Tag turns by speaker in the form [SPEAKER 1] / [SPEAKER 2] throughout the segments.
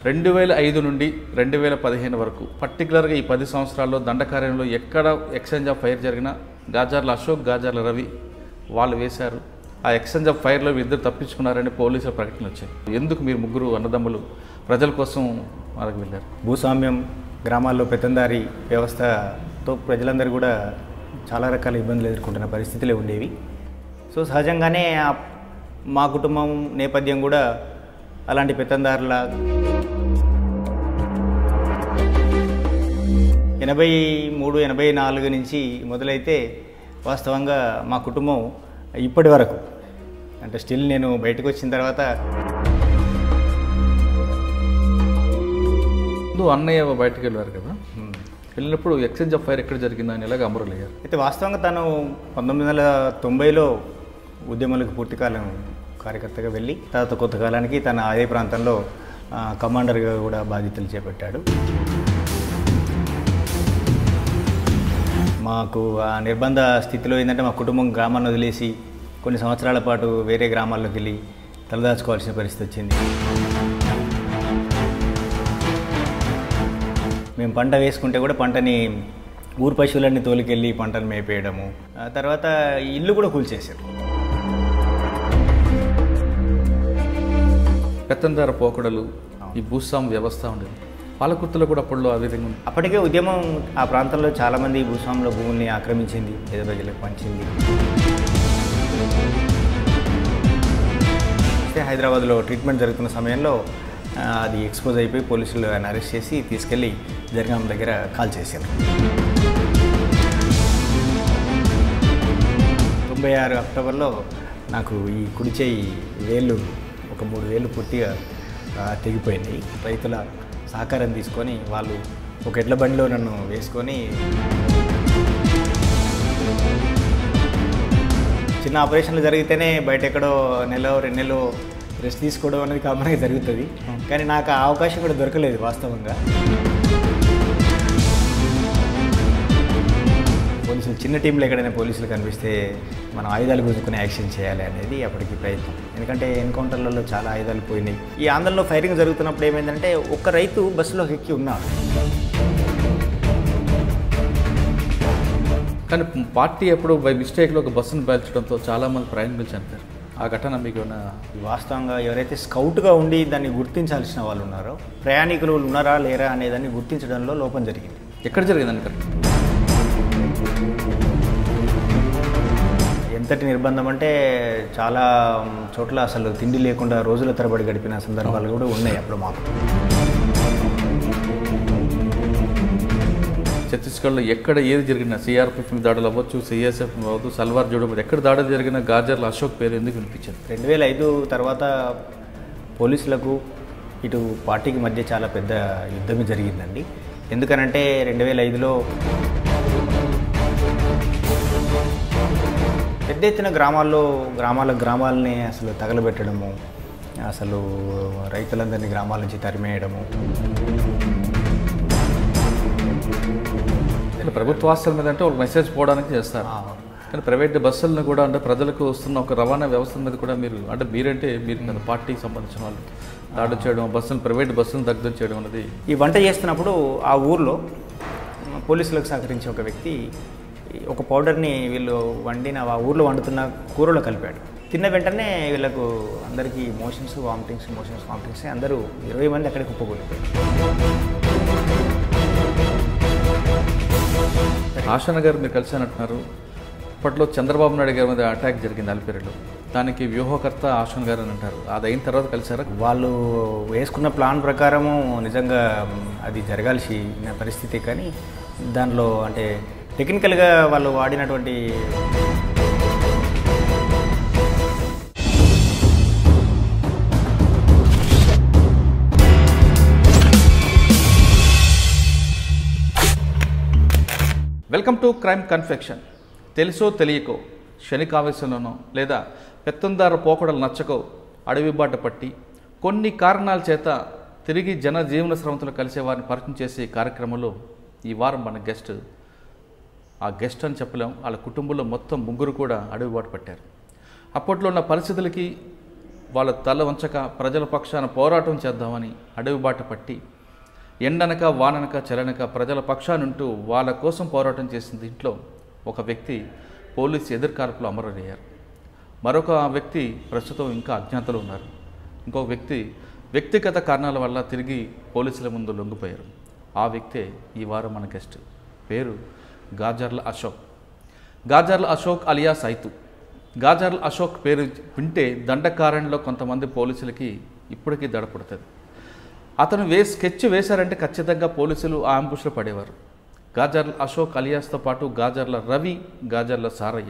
[SPEAKER 1] రెండు వేల ఐదు నుండి రెండు వేల పదిహేను వరకు పర్టికులర్గా ఈ పది సంవత్సరాల్లో దండకార్యంలో ఎక్కడ ఎక్స్చేంజ్ ఆఫ్ ఫైర్ జరిగినా గాజార్ల అశోక్ గాజార్ల రవి వాళ్ళు వేశారు ఆ ఎక్స్చేంజ్ ఆఫ్ ఫైర్లో ఇద్దరు తప్పించుకున్నారని పోలీసుల ప్రకటనలు వచ్చాయి ఎందుకు మీరు ముగ్గురు అన్నదమ్ములు ప్రజల కోసం వాళ్ళకి వెళ్ళారు
[SPEAKER 2] భూస్వామ్యం గ్రామాల్లో పెత్తందారి వ్యవస్థతో ప్రజలందరూ కూడా చాలా రకాల ఇబ్బందులు ఎదుర్కొంటున్న పరిస్థితులే ఉండేవి సో సహజంగానే ఆ- మా కుటుంబం నేపథ్యం కూడా అలాంటి పెత్తందారుల ఎనభై మూడు ఎనభై నాలుగు నుంచి మొదలైతే వాస్తవంగా మా కుటుంబం ఇప్పటి వరకు అంటే స్టిల్ నేను బయటకు వచ్చిన తర్వాత
[SPEAKER 1] ముందు అన్నయ్య బయటకు వెళ్ళారు కదా వెళ్ళినప్పుడు ఎక్స్చేంజ్ ఆఫ్ ఫైర్ ఎక్కడ జరిగిందని ఇలాగ అమరులయ్యారు
[SPEAKER 2] అయితే వాస్తవంగా తను పంతొమ్మిది వందల తొంభైలో ఉద్యమాలకు పూర్తికాలం కార్యకర్తగా వెళ్ళి తర్వాత కొత్త కాలానికి తన అదే ప్రాంతంలో ఆ, కమాండర్గా కూడా బాధ్యతలు చేపట్టాడు మాకు ఆ నిర్బంధ స్థితిలో ఏంటంటే మా కుటుంబం గ్రామాన్ని వదిలేసి కొన్ని సంవత్సరాల పాటు వేరే గ్రామాల్లోకి వెళ్ళి తలదాచుకోవాల్సిన పరిస్థితి వచ్చింది మేము పంట వేసుకుంటే కూడా పంటని ఊరు పశువులన్నీ తోలికెళ్ళి పంటను మేపేయడము ఆ తర్వాత ఇల్లు కూడా కూల్చేశారు
[SPEAKER 1] పెత్తందార పోకడలు ఈ భూస్వామి వ్యవస్థ ఉండేది పాలకుర్తిలో కూడా అప్పట్లో ఆ విధంగా ఉంది
[SPEAKER 2] అప్పటికే ఉద్యమం ఆ ప్రాంతంలో చాలామంది భూస్వాముల భూముల్ని ఆక్రమించింది పేద ప్రజలకు పంచింది అయితే హైదరాబాద్లో ట్రీట్మెంట్ జరుగుతున్న సమయంలో ఆ, అది ఎక్స్పోజ్ అయిపోయి పోలీసులు ఆయన అరెస్ట్ చేసి తీసుకెళ్ళి జరగాం దగ్గర కాల్ చేశారు తొంభై ఆరు అక్టోబర్లో నాకు ఈ కుడి చేయి వేళ్ళు ఒక మూడు వేలు పూర్తిగా ఆ, తెగిపోయినాయి రైతుల సహకారం తీసుకొని వాళ్ళు ఒక ఎడ్ల బండిలో నన్ను వేసుకొని చిన్న ఆపరేషన్లు జరిగితేనే బయట ఎక్కడో నెల రెండు నెలలు రెస్ట్ తీసుకోవడం అనేది కామన్గా జరుగుతుంది కానీ నాకు ఆ అవకాశం కూడా దొరకలేదు వాస్తవంగా పోలీసులు చిన్న టీంలో ఎక్కడైనా పోలీసులు కనిపిస్తే మనం ఆయుధాలు గుంజుకుని యాక్షన్ చేయాలి అనేది అప్పటికి ప్రయత్నం ఎందుకంటే ఎన్కౌంటర్లలో చాలా ఆయుధాలు పోయినాయి ఈ ఆందోళనలో ఫైరింగ్ జరుగుతున్నప్పుడు ఏమైందంటే ఒక్క రైతు బస్సులో ఎక్కి ఉన్నాడు
[SPEAKER 1] కానీ పార్టీ ఎప్పుడు బై మిస్టేక్లో ఒక బస్సును పేల్చడంతో చాలామంది ప్రయాణికులు చనిపోయారు ఆ ఘటన మీకు ఏమైనా
[SPEAKER 2] వాస్తవంగా ఎవరైతే స్కౌట్గా ఉండి దాన్ని గుర్తించాల్సిన వాళ్ళు ఉన్నారో ప్రయాణికులు ఉన్నారా లేరా అనేదాన్ని గుర్తించడంలో లోపం జరిగింది
[SPEAKER 1] ఎక్కడ జరిగిందని కరెక్ట్
[SPEAKER 2] ఎంతటి నిర్బంధం అంటే చాలా మ్, చోట్ల అసలు తిండి లేకుండా రోజుల తరబడి గడిపిన సందర్భాలు కూడా ఉన్నాయి అప్పుడు మాకు
[SPEAKER 1] ఛత్తీస్గఢ్లో ఎక్కడ ఏది జరిగినా సిఆర్పిఎఫ్ మీద దాడులు అవ్వచ్చు సిఎస్ఎఫ్ అవ్వదు సల్వార్ జోడు మీద ఎక్కడ దాడులు జరిగినా గాజర్ల అశోక్ పేరు ఎందుకు వినిపించింది
[SPEAKER 2] రెండు వేల ఐదు తర్వాత పోలీసులకు ఇటు పార్టీకి మధ్య చాలా పెద్ద యుద్ధమే జరిగిందండి ఎందుకనంటే రెండు వేల ఐదులో పెద్ద ఎత్తున గ్రామాల్లో గ్రామాల గ్రామాలని అసలు తగలబెట్టడము అసలు రైతులందరినీ గ్రామాల నుంచి తరిమేయడము
[SPEAKER 1] అంటే ప్రభుత్వ ఆస్తుల మీద అంటే ఒక మెసేజ్ పోవడానికి చేస్తారు కానీ ప్రైవేట్ బస్సులను కూడా అంటే ప్రజలకు వస్తున్న ఒక రవాణా వ్యవస్థ మీద కూడా మీరు అంటే మీరంటే మీరు కదా పార్టీకి సంబంధించిన వాళ్ళు దాడి చేయడం బస్సులు ప్రైవేట్ బస్సులను దగ్ధం చేయడం అనేది
[SPEAKER 2] ఈ వంట చేస్తున్నప్పుడు ఆ ఊర్లో పోలీసులకు సహకరించే ఒక వ్యక్తి ఒక పౌడర్ని వీళ్ళు వండిన ఆ ఊర్లో వండుతున్న కూరలో కలిపాడు తిన్న వెంటనే వీళ్ళకు అందరికీ మోషన్స్ వామిటింగ్స్ మోషన్స్ వామిటింగ్స్ అందరూ ఇరవై మంది అక్కడికి కుప్పకూలిపోయారు
[SPEAKER 1] ఆశన గారు మీరు కలిసానంటున్నారు అప్పట్లో చంద్రబాబు నాయుడు గారి మీద అటాక్ జరిగింది అలిపిరిలో దానికి వ్యూహకర్త ఆశన్ గారు అని అంటారు అది అయిన తర్వాత కలిసారా
[SPEAKER 2] వాళ్ళు వేసుకున్న ప్లాన్ ప్రకారము నిజంగా అది జరగాల్సిన పరిస్థితి కానీ దానిలో అంటే టెక్నికల్గా వాళ్ళు వాడినటువంటి
[SPEAKER 1] వెల్కమ్ టు క్రైమ్ కన్ఫెక్షన్ తెలుసో తెలియకో శనికావేశంలోనో లేదా పెత్తందారు పోకడలు నచ్చకో అడవి బాట పట్టి కొన్ని కారణాల చేత తిరిగి జన జీవన స్రవంతులు కలిసే వారిని పరిచయం చేసే ఈ కార్యక్రమంలో ఈ వారం మన గెస్ట్ ఆ గెస్ట్ అని చెప్పలేం వాళ్ళ కుటుంబంలో మొత్తం ముగ్గురు కూడా అడవి బాట పట్టారు అప్పట్లో ఉన్న పరిస్థితులకి వాళ్ళ తల వంచక ప్రజల పక్షాన పోరాటం చేద్దామని అడవి బాట పట్టి ఎండనక వాననక చలనక ప్రజల పక్షానుంటూ వాళ్ళ కోసం పోరాటం చేసిన దీంట్లో ఒక వ్యక్తి పోలీసు ఎదుర్కాల్పులో అమరుడయ్యారు మరొక వ్యక్తి ప్రస్తుతం ఇంకా అజ్ఞాతలో ఉన్నారు ఇంకొక వ్యక్తి వ్యక్తిగత కారణాల వల్ల తిరిగి పోలీసుల ముందు లొంగిపోయారు ఆ వ్యక్తే ఈ వారం మన గెస్ట్ పేరు గాజర్ల అశోక్ గాజర్ల అశోక్ అలియా సైతు గాజర్ల అశోక్ పేరు వింటే దండకారణ్యంలో కొంతమంది పోలీసులకి ఇప్పటికీ దడపడుతుంది అతను వే స్కెచ్ వేశారంటే ఖచ్చితంగా పోలీసులు ఆ అంబుష్లో పడేవారు గాజర్ల అశోక్ అలియాస్తో పాటు గాజర్ల రవి గాజర్ల సారయ్య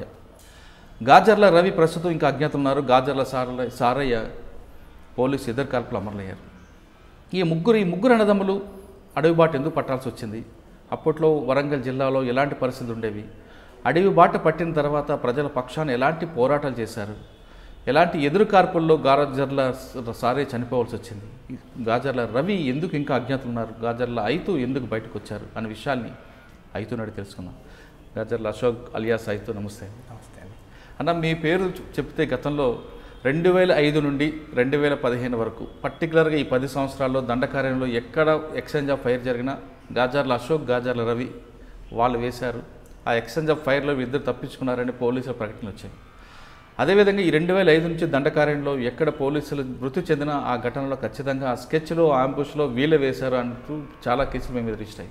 [SPEAKER 1] గాజర్ల రవి ప్రస్తుతం ఇంకా అజ్ఞాతం ఉన్నారు గాజర్ల సారయ్య సారయ్య పోలీసు ఎదురు కాల్పులు అమరులయ్యారు ఈ ముగ్గురు ఈ ముగ్గురు అన్నదమ్ములు అడవి బాట ఎందుకు పట్టాల్సి వచ్చింది అప్పట్లో వరంగల్ జిల్లాలో ఎలాంటి పరిస్థితులు ఉండేవి అడవి బాట పట్టిన తర్వాత ప్రజల పక్షాన ఎలాంటి పోరాటాలు చేశారు ఎలాంటి ఎదురు కార్పుల్లో గాజర్ల సారే చనిపోవాల్సి వచ్చింది ఈ గాజర్ల రవి ఎందుకు ఇంకా అజ్ఞాతులు ఉన్నారు గాజర్ల ఐతు ఎందుకు బయటకు వచ్చారు అనే విషయాల్ని ఐతు నాడు తెలుసుకుందాం గాజర్ల అశోక్ అలియాస్ ఐతు నమస్తే
[SPEAKER 2] నమస్తే అండి
[SPEAKER 1] అన్న మీ పేరు చెప్తే గతంలో రెండు వేల ఐదు నుండి రెండు వేల పదిహేను వరకు పర్టికులర్గా ఈ పది సంవత్సరాల్లో దండకార్యంలో ఎక్కడ ఎక్స్చేంజ్ ఆఫ్ ఫైర్ జరిగినా గాజర్ల అశోక్ గాజర్ల రవి వాళ్ళు వేశారు ఆ ఎక్స్చేంజ్ ఆఫ్ ఫైర్లో ఇద్దరు తప్పించుకున్నారని పోలీసుల ప్రకటన వచ్చాయి అదేవిధంగా ఈ రెండు వేల ఐదు నుంచి దండకార్యంలో ఎక్కడ పోలీసులు మృతి చెందిన ఆ ఘటనలో ఖచ్చితంగా ఆ స్కెచ్లో ఆంబుష్లో వీళ్ళే వేశారు అంటూ చాలా కేసులు మేము ఎదురిస్తాయి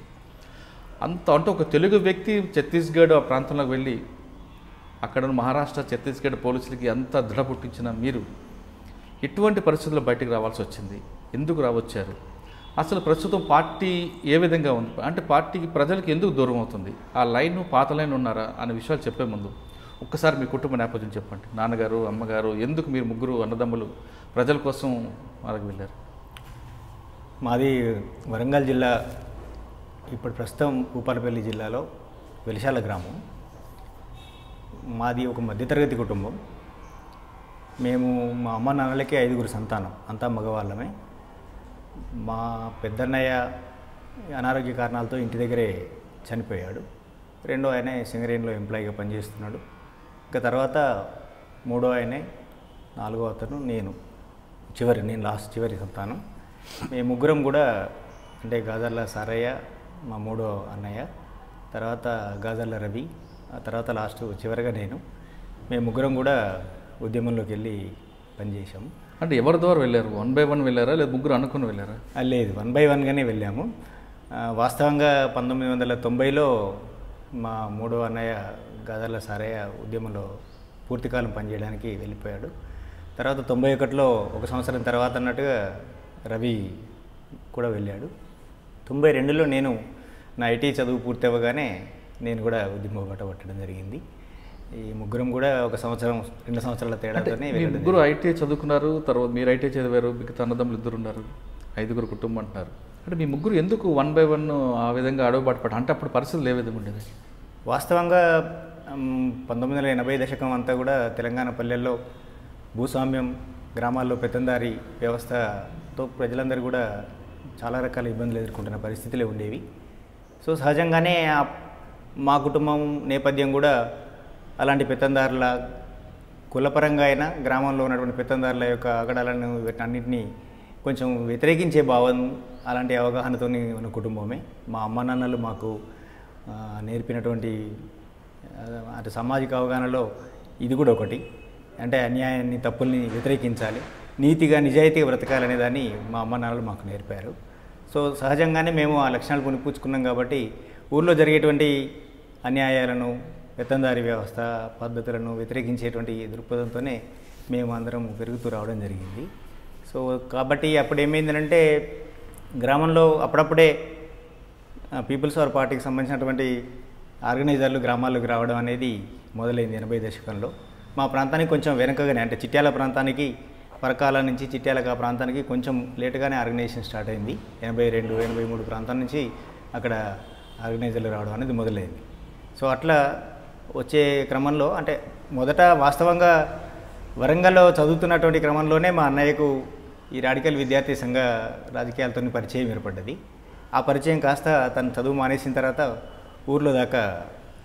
[SPEAKER 1] అంత అంటే ఒక తెలుగు వ్యక్తి ఛత్తీస్గఢ్ ఆ ప్రాంతంలోకి వెళ్ళి అక్కడ ఉన్న మహారాష్ట్ర ఛత్తీస్గఢ్ పోలీసులకి అంత దృఢ పుట్టించిన మీరు ఎటువంటి పరిస్థితుల్లో బయటకు రావాల్సి వచ్చింది ఎందుకు రావచ్చారు అసలు ప్రస్తుతం పార్టీ ఏ విధంగా ఉంది అంటే పార్టీకి ప్రజలకు ఎందుకు దూరం అవుతుంది ఆ లైన్ పాత లైన్ ఉన్నారా అనే విషయాలు చెప్పే ముందు ఒక్కసారి మీ కుటుంబ నేపథ్యం చెప్పండి నాన్నగారు అమ్మగారు ఎందుకు మీరు ముగ్గురు అన్నదమ్ములు ప్రజల కోసం వాళ్ళకి వెళ్ళారు
[SPEAKER 2] మాది వరంగల్ జిల్లా ఇప్పుడు ప్రస్తుతం భూపాలపల్లి జిల్లాలో వెలిశాల గ్రామం మాది ఒక మధ్యతరగతి కుటుంబం మేము మా అమ్మ నాన్నలకి ఐదుగురు సంతానం అంతా మగవాళ్ళమే మా పెద్దన్నయ్య అనారోగ్య కారణాలతో ఇంటి దగ్గరే చనిపోయాడు రెండో ఆయన సింగరేణిలో ఎంప్లాయీగా పనిచేస్తున్నాడు ఇంకా తర్వాత మూడో ఆయనే నాలుగో అతను నేను చివరి నేను లాస్ట్ చివరి సంతానం మేము ముగ్గురం కూడా అంటే గాజర్ల సారయ్య మా మూడో అన్నయ్య తర్వాత గాజర్ల రవి ఆ తర్వాత లాస్ట్ చివరిగా నేను మేము ముగ్గురం కూడా ఉద్యమంలోకి వెళ్ళి పనిచేసాము
[SPEAKER 1] అంటే ఎవరి ద్వారా వెళ్ళారు వన్ బై వన్ వెళ్ళారా లేదా ముగ్గురు అనుకుని వెళ్ళారా
[SPEAKER 2] ఆ, లేదు వన్ బై వన్గానే వెళ్ళాము ఆ, వాస్తవంగా పంతొమ్మిది వందల తొంభైలో మా మూడో అన్నయ్య గదర్ల సారయ్య ఉద్యమంలో పూర్తికాలం పనిచేయడానికి వెళ్ళిపోయాడు తర్వాత తొంభై ఒకటిలో ఒక సంవత్సరం తర్వాత అన్నట్టుగా రవి కూడా వెళ్ళాడు తొంభై రెండులో నేను నా ఐటీ చదువు పూర్తి అవ్వగానే నేను కూడా ఉద్యమ బాట పట్టడం జరిగింది ఈ ముగ్గురం కూడా ఒక సంవత్సరం రెండు సంవత్సరాల
[SPEAKER 1] అంటే
[SPEAKER 2] తేడాతోనే
[SPEAKER 1] మీ
[SPEAKER 2] వెళ్ళడం
[SPEAKER 1] ముగ్గురు ఐటీ చదువుకున్నారు తర్వాత మీరు ఐటీ చదివారు మిగతా అన్నదమ్ములు ఇద్దరు ఉన్నారు ఐదుగురు కుటుంబం అంటున్నారు అంటే మీ ముగ్గురు ఎందుకు వన్ బై వన్ ఆ విధంగా అడవుబాటు పడ్డ అంటే అప్పుడు పరిస్థితులు ఏ విధంగా ఉండేది
[SPEAKER 2] వాస్తవంగా మ్, పంతొమ్మిది వందల ఎనభై దశకం అంతా కూడా తెలంగాణ పల్లెల్లో భూస్వామ్యం గ్రామాల్లో పెత్తందారి వ్యవస్థతో ప్రజలందరూ కూడా చాలా రకాల ఇబ్బందులు ఎదుర్కొంటున్న పరిస్థితులే ఉండేవి సో సహజంగానే ఆ- మా కుటుంబం నేపథ్యం కూడా అలాంటి పెత్తందారుల కులపరంగా అయినా గ్రామంలో ఉన్నటువంటి పెత్తందారుల యొక్క అగడాలను వీటన్నిటిని కొంచెం వ్యతిరేకించే భావం అలాంటి అవగాహనతో ఉన్న కుటుంబమే మా అమ్మ నాన్నలు మాకు ఆ, నేర్పినటువంటి ఆ, అటు సామాజిక అవగాహనలో ఇది కూడా ఒకటి అంటే అన్యాయాన్ని తప్పుల్ని వ్యతిరేకించాలి నీతిగా నిజాయితీగా బ్రతకాలనే దాన్ని మా అమ్మ నాన్నలు మాకు నేర్పారు సో సహజంగానే మేము ఆ లక్షణాలు కొనిపుచ్చుకున్నాం కాబట్టి ఊర్లో జరిగేటువంటి అన్యాయాలను పెత్తందారి వ్యవస్థ పద్ధతులను వ్యతిరేకించేటువంటి దృక్పథంతోనే మేము అందరం పెరుగుతూ రావడం జరిగింది సో కాబట్టి అప్పుడు ఏమైందంటే గ్రామంలో అప్పుడప్పుడే ఆ, పీపుల్స్ వార్ పార్టీకి సంబంధించినటువంటి ఆర్గనైజర్లు గ్రామాల్లోకి రావడం అనేది మొదలైంది ఎనభై దశకంలో మా ప్రాంతానికి కొంచెం వెనకగానే అంటే చిట్యాల ప్రాంతానికి పరకాల నుంచి చిట్యాలకు ఆ ప్రాంతానికి కొంచెం లేటుగానే ఆర్గనైజేషన్ స్టార్ట్ అయింది ఎనభై రెండు ఎనభై మూడు ప్రాంతాల నుంచి అక్కడ ఆర్గనైజర్లు రావడం అనేది మొదలైంది సో అట్లా వచ్చే క్రమంలో అంటే మొదట వాస్తవంగా వరంగల్లో చదువుతున్నటువంటి క్రమంలోనే మా అన్నయ్యకు ఈ రాడికల్ విద్యార్థి సంఘ రాజకీయాలతో పరిచయం ఏర్పడ్డది ఆ పరిచయం కాస్త తను చదువు మానేసిన తర్వాత ఊర్లో దాకా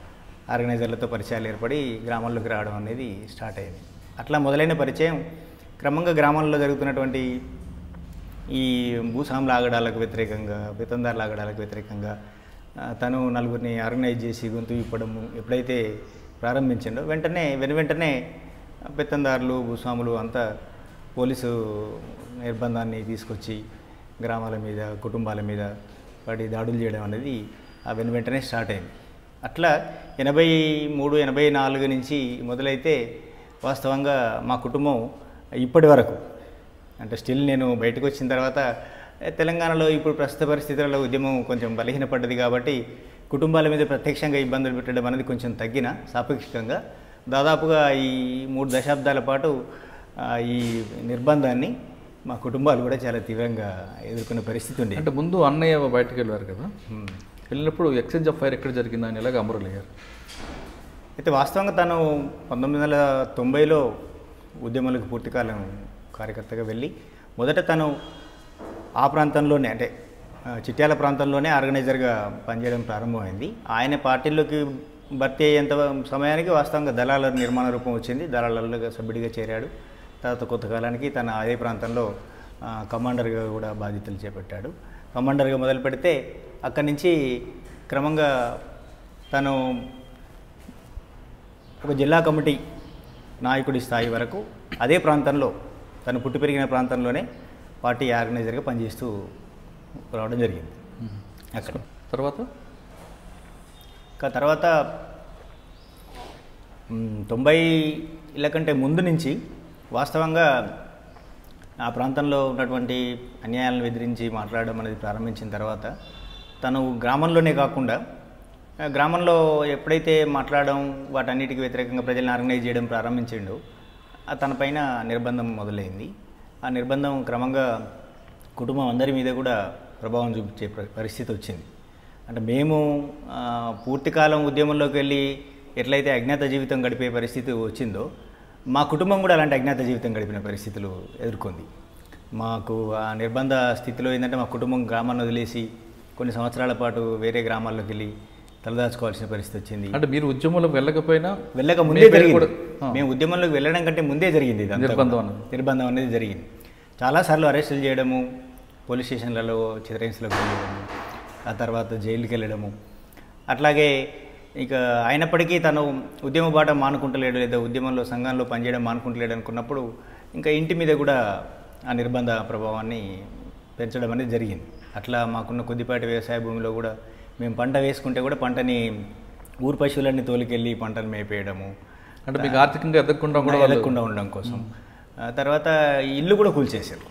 [SPEAKER 2] ఆర్గనైజర్లతో పరిచయాలు ఏర్పడి గ్రామాల్లోకి రావడం అనేది స్టార్ట్ అయింది అట్లా మొదలైన పరిచయం క్రమంగా గ్రామాల్లో జరుగుతున్నటువంటి ఈ భూస్వాముల లాగడాలకు వ్యతిరేకంగా పెత్తందారు లాగడాలకు వ్యతిరేకంగా ఆ, తను నలుగురిని ఆర్గనైజ్ చేసి గొంతు విప్పడము ఎప్పుడైతే ప్రారంభించిండో వెంటనే వెను వెంటనే పెత్తందారులు భూస్వాములు అంతా పోలీసు నిర్బంధాన్ని తీసుకొచ్చి గ్రామాల మీద కుటుంబాల మీద పడి దాడులు చేయడం అనేది ఆ వెను వెంటనే స్టార్ట్ అయింది అట్లా ఎనభై మూడు ఎనభై నాలుగు నుంచి మొదలైతే వాస్తవంగా మా కుటుంబం ఇప్పటి వరకు అంటే స్టిల్ నేను బయటకు వచ్చిన తర్వాత ఏ, తెలంగాణలో ఇప్పుడు ప్రస్తుత పరిస్థితులలో ఉద్యమం కొంచెం బలహీనపడ్డది కాబట్టి కుటుంబాల మీద ప్రత్యక్షంగా ఇబ్బందులు పెట్టడం అనేది కొంచెం తగ్గిన సాపేక్షికంగా దాదాపుగా ఈ మూడు దశాబ్దాల పాటు ఆ, ఈ నిర్బంధాన్ని మా కుటుంబాలు కూడా చాలా తీవ్రంగా ఎదుర్కొన్న పరిస్థితి ఉండేది
[SPEAKER 1] అంటే ముందు అన్నయ్య బయటకు వెళ్ళారు కదా
[SPEAKER 2] హ్మ్.
[SPEAKER 1] వెళ్ళినప్పుడు ఎక్స్చేంజ్ ఆఫ్ ఫైర్ ఎక్కడ జరిగిందా అని ఎలాగ అమరులయ్యారు
[SPEAKER 2] అయితే వాస్తవంగా తను పంతొమ్మిది వందల తొంభైలో ఉద్యమాలకు పూర్తికాలం కార్యకర్తగా వెళ్ళి మొదట తను ఆ ప్రాంతంలోనే అంటే ఆ, చిట్యాల ప్రాంతంలోనే ఆర్గనైజర్గా పనిచేయడం ప్రారంభమైంది ఆయన పార్టీలోకి భర్తీ అయ్యేంత సమయానికి వాస్తవంగా దళాల నిర్మాణ రూపం వచ్చింది దళాలలో సభ్యుడిగా చేరాడు తర్వాత కొంత కాలానికి తన అదే ప్రాంతంలో ఆ, కమాండర్గా కూడా బాధ్యతలు చేపట్టాడు కమాండర్గా మొదలు పెడితే అక్కడి నుంచి క్రమంగా తను ఒక జిల్లా కమిటీ నాయకుడి స్థాయి వరకు అదే ప్రాంతంలో తను పుట్టి పెరిగిన ప్రాంతంలోనే పార్టీ ఆర్గనైజర్గా పనిచేస్తూ రావడం జరిగింది అక్కడ
[SPEAKER 1] తర్వాత
[SPEAKER 2] ఇంకా తర్వాత మ్, తొంభైల కంటే ముందు నుంచి వాస్తవంగా ఆ ప్రాంతంలో ఉన్నటువంటి అన్యాయాలను ఎదిరించి మాట్లాడడం అనేది ప్రారంభించిన తర్వాత తను గ్రామంలోనే కాకుండా ఆ, గ్రామంలో ఎప్పుడైతే మాట్లాడడం వాటన్నిటికీ వ్యతిరేకంగా ప్రజలను ఆర్గనైజ్ చేయడం ప్రారంభించిండో ఆ తన పైన నిర్బంధం మొదలైంది ఆ నిర్బంధం క్రమంగా కుటుంబం అందరి మీద కూడా ప్రభావం చూపించే ప్ర- పరిస్థితి వచ్చింది అంటే మేము ఆ, పూర్తికాలం ఉద్యమంలోకి వెళ్ళి ఎట్లయితే అజ్ఞాత జీవితం గడిపే పరిస్థితి వచ్చిందో మా కుటుంబం కూడా అలాంటి అజ్ఞాత జీవితం గడిపిన పరిస్థితులు ఎదుర్కొంది మాకు ఆ నిర్బంధ స్థితిలో ఏంటంటే మా కుటుంబం గ్రామాన్ని వదిలేసి కొన్ని సంవత్సరాల పాటు వేరే గ్రామాల్లోకి వెళ్ళి తలదాచుకోవాల్సిన పరిస్థితి వచ్చింది
[SPEAKER 1] అంటే మీరు ఉద్యమంలోకి వెళ్ళకపోయినా
[SPEAKER 2] వెళ్ళక
[SPEAKER 1] మీ
[SPEAKER 2] ముందే
[SPEAKER 1] పేరు
[SPEAKER 2] జరిగింది
[SPEAKER 1] కూడా- ఆ.
[SPEAKER 2] మేము ఉద్యమంలోకి వెళ్ళడం కంటే ముందే జరిగింది ఇదంతా
[SPEAKER 1] నిర్బంధం
[SPEAKER 2] కూడా.
[SPEAKER 1] అన్నది.
[SPEAKER 2] నిర్బంధం అనేది జరిగింది చాలాసార్లు అరెస్టులు చేయడము పోలీస్ స్టేషన్లలో చిత్రహింసలకు వెళ్ళడము ఆ తర్వాత జైలుకి వెళ్ళడము అట్లాగే ఇక అయినప్పటికీ తను ఉద్యమ బాట మానుకుంటలేడు లేదా ఉద్యమంలో సంఘంలో పనిచేయడం మానుకుంటలేడు అనుకున్నప్పుడు ఇంకా ఇంటి మీద కూడా ఆ నిర్బంధ ప్రభావాన్ని పెంచడం అనేది జరిగింది అట్లా మాకున్న కొద్దిపాటి వ్యవసాయ భూమిలో కూడా మేము పంట వేసుకుంటే కూడా పంటని ఊరు పశువులన్నీ తోలికెళ్ళి పంటను మేపేయడము
[SPEAKER 1] అంటే మీకు ఆర్థికంగా ఎదగకుండా కూడా వాళ్ళు-
[SPEAKER 2] ఎదగకుండా ఉండడం కోసం ఆ తర్వాత ఈ ఇల్లు కూడా కూల్చేశారు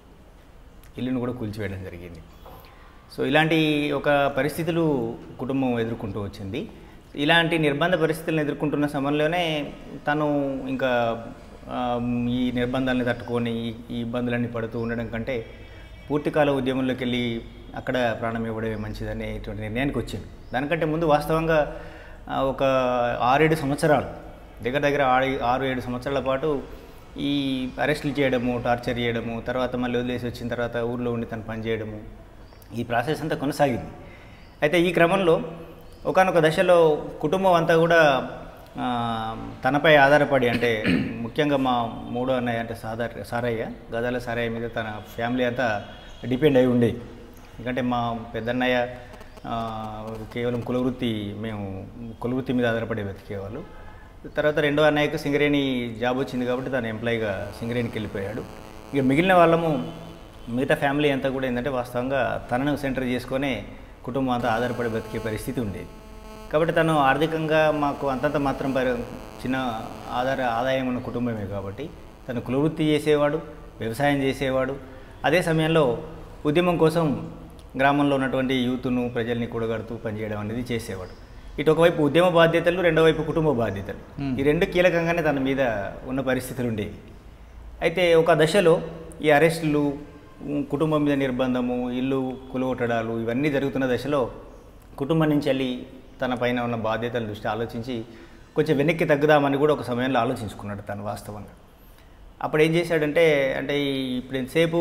[SPEAKER 2] ఇల్లును కూడా కూల్చివేయడం జరిగింది సో ఇలాంటి ఒక పరిస్థితులు కుటుంబం ఎదుర్కొంటూ వచ్చింది ఇలాంటి నిర్బంధ పరిస్థితులను ఎదుర్కొంటున్న సమయంలోనే తను ఇంకా ఆ, ఈ నిర్బంధాలను తట్టుకొని ఈ- ఈ ఇబ్బందులన్నీ పడుతూ ఉండడం కంటే పూర్తికాల ఉద్యమంలోకి వెళ్ళి అక్కడ ప్రాణం ఇవ్వడమే మంచిదనేటువంటి నిర్ణయానికి వచ్చింది దానికంటే ముందు వాస్తవంగా ఆ, ఒక ఆరేడు సంవత్సరాలు దగ్గర దగ్గర ఆరు ఆరు ఏడు సంవత్సరాల పాటు ఈ అరెస్టులు చేయడము టార్చర్ చేయడము తర్వాత మళ్ళీ వదిలేసి వచ్చిన తర్వాత ఊర్లో ఉండి తను పనిచేయడము ఈ ప్రాసెస్ అంతా కొనసాగింది అయితే ఈ క్రమంలో ఒకానొక దశలో కుటుంబం అంతా కూడా ఆ, తనపై ఆధారపడి అంటే ముఖ్యంగా మా మూడో అన్నయ్య అంటే సాధార సారయ్య గదాల సారయ్య మీద తన ఫ్యామిలీ అంతా డిపెండ్ అయి ఉండేది ఎందుకంటే మా పెద్దన్నయ్య ఆ, కేవలం కులవృత్తి మేము కులవృత్తి మీద ఆధారపడి బతికేవాళ్ళు తర్వాత రెండో అన్నయ్యకు సింగరేణి జాబ్ వచ్చింది కాబట్టి తను ఎంప్లాయీగా సింగరేణికి వెళ్ళిపోయాడు ఇక మిగిలిన వాళ్ళము మిగతా ఫ్యామిలీ అంతా కూడా ఏంటంటే వాస్తవంగా తనను సెంటర్ చేసుకొని కుటుంబం అంతా ఆధారపడి బతికే పరిస్థితి ఉండేది కాబట్టి తను ఆర్థికంగా మాకు అంతంత మాత్రం పరి చిన్న ఆధార ఆదాయం ఉన్న కుటుంబమే కాబట్టి తను కులవృత్తి చేసేవాడు వ్యవసాయం చేసేవాడు అదే సమయంలో ఉద్యమం కోసం గ్రామంలో ఉన్నటువంటి యూత్ను ప్రజల్ని కూడగడుతూ పనిచేయడం అనేది చేసేవాడు ఇటు ఒకవైపు ఉద్యమ బాధ్యతలు రెండో వైపు కుటుంబ బాధ్యతలు ఈ రెండు కీలకంగానే తన మీద ఉన్న పరిస్థితులు ఉండేవి అయితే ఒక దశలో ఈ అరెస్టులు ఉమ్, కుటుంబం మీద నిర్బంధము ఇల్లు కులగొట్టడాలు ఇవన్నీ జరుగుతున్న దశలో కుటుంబం నుంచి వెళ్ళి తన పైన ఉన్న బాధ్యతల దృష్టి ఆలోచించి కొంచెం వెనక్కి తగ్గుదామని కూడా ఒక సమయంలో ఆలోచించుకున్నాడు తను వాస్తవంగా అప్పుడు ఏం చేశాడంటే అంటే ఈ- ఇప్పుడు ఎంతసేపు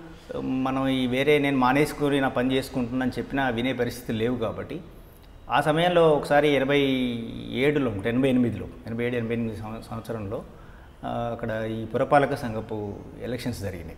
[SPEAKER 2] మనం ఈ వేరే నేను మానేసుకొని నా పని చేసుకుంటున్నాను చెప్పినా వినే పరిస్థితులు లేవు కాబట్టి ఆ సమయంలో ఒకసారి ఎనభై ఏడులో ఎనభై ఎనిమిదిలో ఎనభై ఏడు ఎనభై ఎనిమిది సంవ- సంవత్సరంలో ఆ, అక్కడ ఈ పురపాలక సంఘపు ఎలక్షన్స్ జరిగినాయి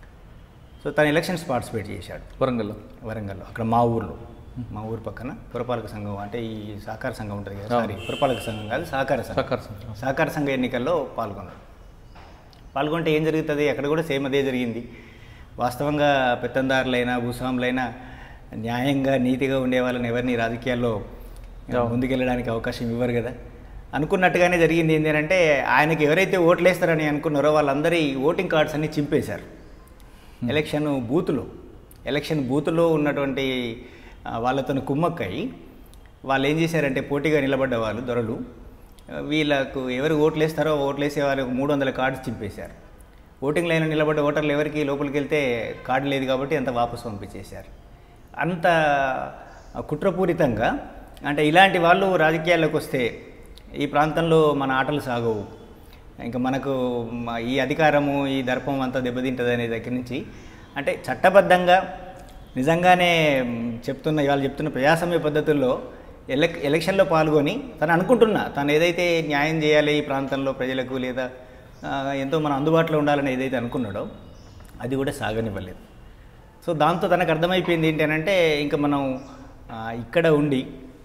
[SPEAKER 2] సో తను ఎలక్షన్స్ పార్టిసిపేట్ చేశాడు
[SPEAKER 1] వరంగల్లో
[SPEAKER 2] వరంగల్లో అక్కడ మా ఊర్లో మా ఊరు పక్కన పురపాలక సంఘం అంటే ఈ సహకార సంఘం ఉంటుంది కదా సారీ పురపాలక సంఘం కాదు సహకార సంఘం
[SPEAKER 1] సహకార సంఘం.
[SPEAKER 2] సహకార సంఘ ఎన్నికల్లో పాల్గొన్నాడు పాల్గొంటే ఏం జరుగుతుంది అక్కడ కూడా సేమ్ అదే జరిగింది వాస్తవంగా పెత్తందారులైనా భూస్వాములైనా న్యాయంగా నీతిగా ఉండే వాళ్ళని ఎవరిని రాజకీయాల్లో ముందుకెళ్ళడానికి అవకాశం ఇవ్వరు కదా అనుకున్నట్టుగానే జరిగింది ఏంటి అంటే ఆయనకి ఎవరైతే ఓట్లు వేస్తారని అనుకున్నారో వాళ్ళందరి ఓటింగ్ కార్డ్స్ అన్ని చింపేశారు ఎలక్షన్ బూతులో ఎలక్షన్ బూతులో ఉన్నటువంటి ఆ, వాళ్ళతో కుమ్మక్కై వాళ్ళు ఏం చేశారంటే పోటీగా నిలబడ్డ వాళ్ళు దొరలు ఆ, వీళ్ళకు ఎవరు ఓట్లు వేస్తారో ఓట్లు వేసే వాళ్ళకు మూడు వందల కార్డ్స్ చింపేశారు ఓటింగ్ లైన్ నిలబడ్డ ఓటర్లు ఎవరికి లోపలికి వెళ్తే కార్డు లేదు కాబట్టి అంత వాపసు పంపించేశారు అంత కుట్రపూరితంగా అంటే ఇలాంటి వాళ్ళు రాజకీయాల్లోకి వస్తే ఈ ప్రాంతంలో మన ఆటలు సాగవు ఇంకా మనకు మ- ఈ అధికారము ఈ దర్పం అంతా దెబ్బతింటుంది అనే దగ్గర నుంచి అంటే చట్టబద్ధంగా నిజంగానే మ్, చెప్తున్న ఇవాళ చెప్తున్న ప్రజాస్వామ్య పద్ధతుల్లో ఎలక్ ఎలక్షన్లో పాల్గొని తను అనుకుంటున్నా తను ఏదైతే న్యాయం చేయాలి ఈ ప్రాంతంలో ప్రజలకు లేదా ఆ, ఎంతో మన అందుబాటులో ఉండాలని ఏదైతే అనుకున్నాడో అది కూడా సాగనివ్వలేదు సో దాంతో తనకు అర్థమైపోయింది ఏంటంటే ఇంకా మనం ఆ, ఇక్కడ ఉండి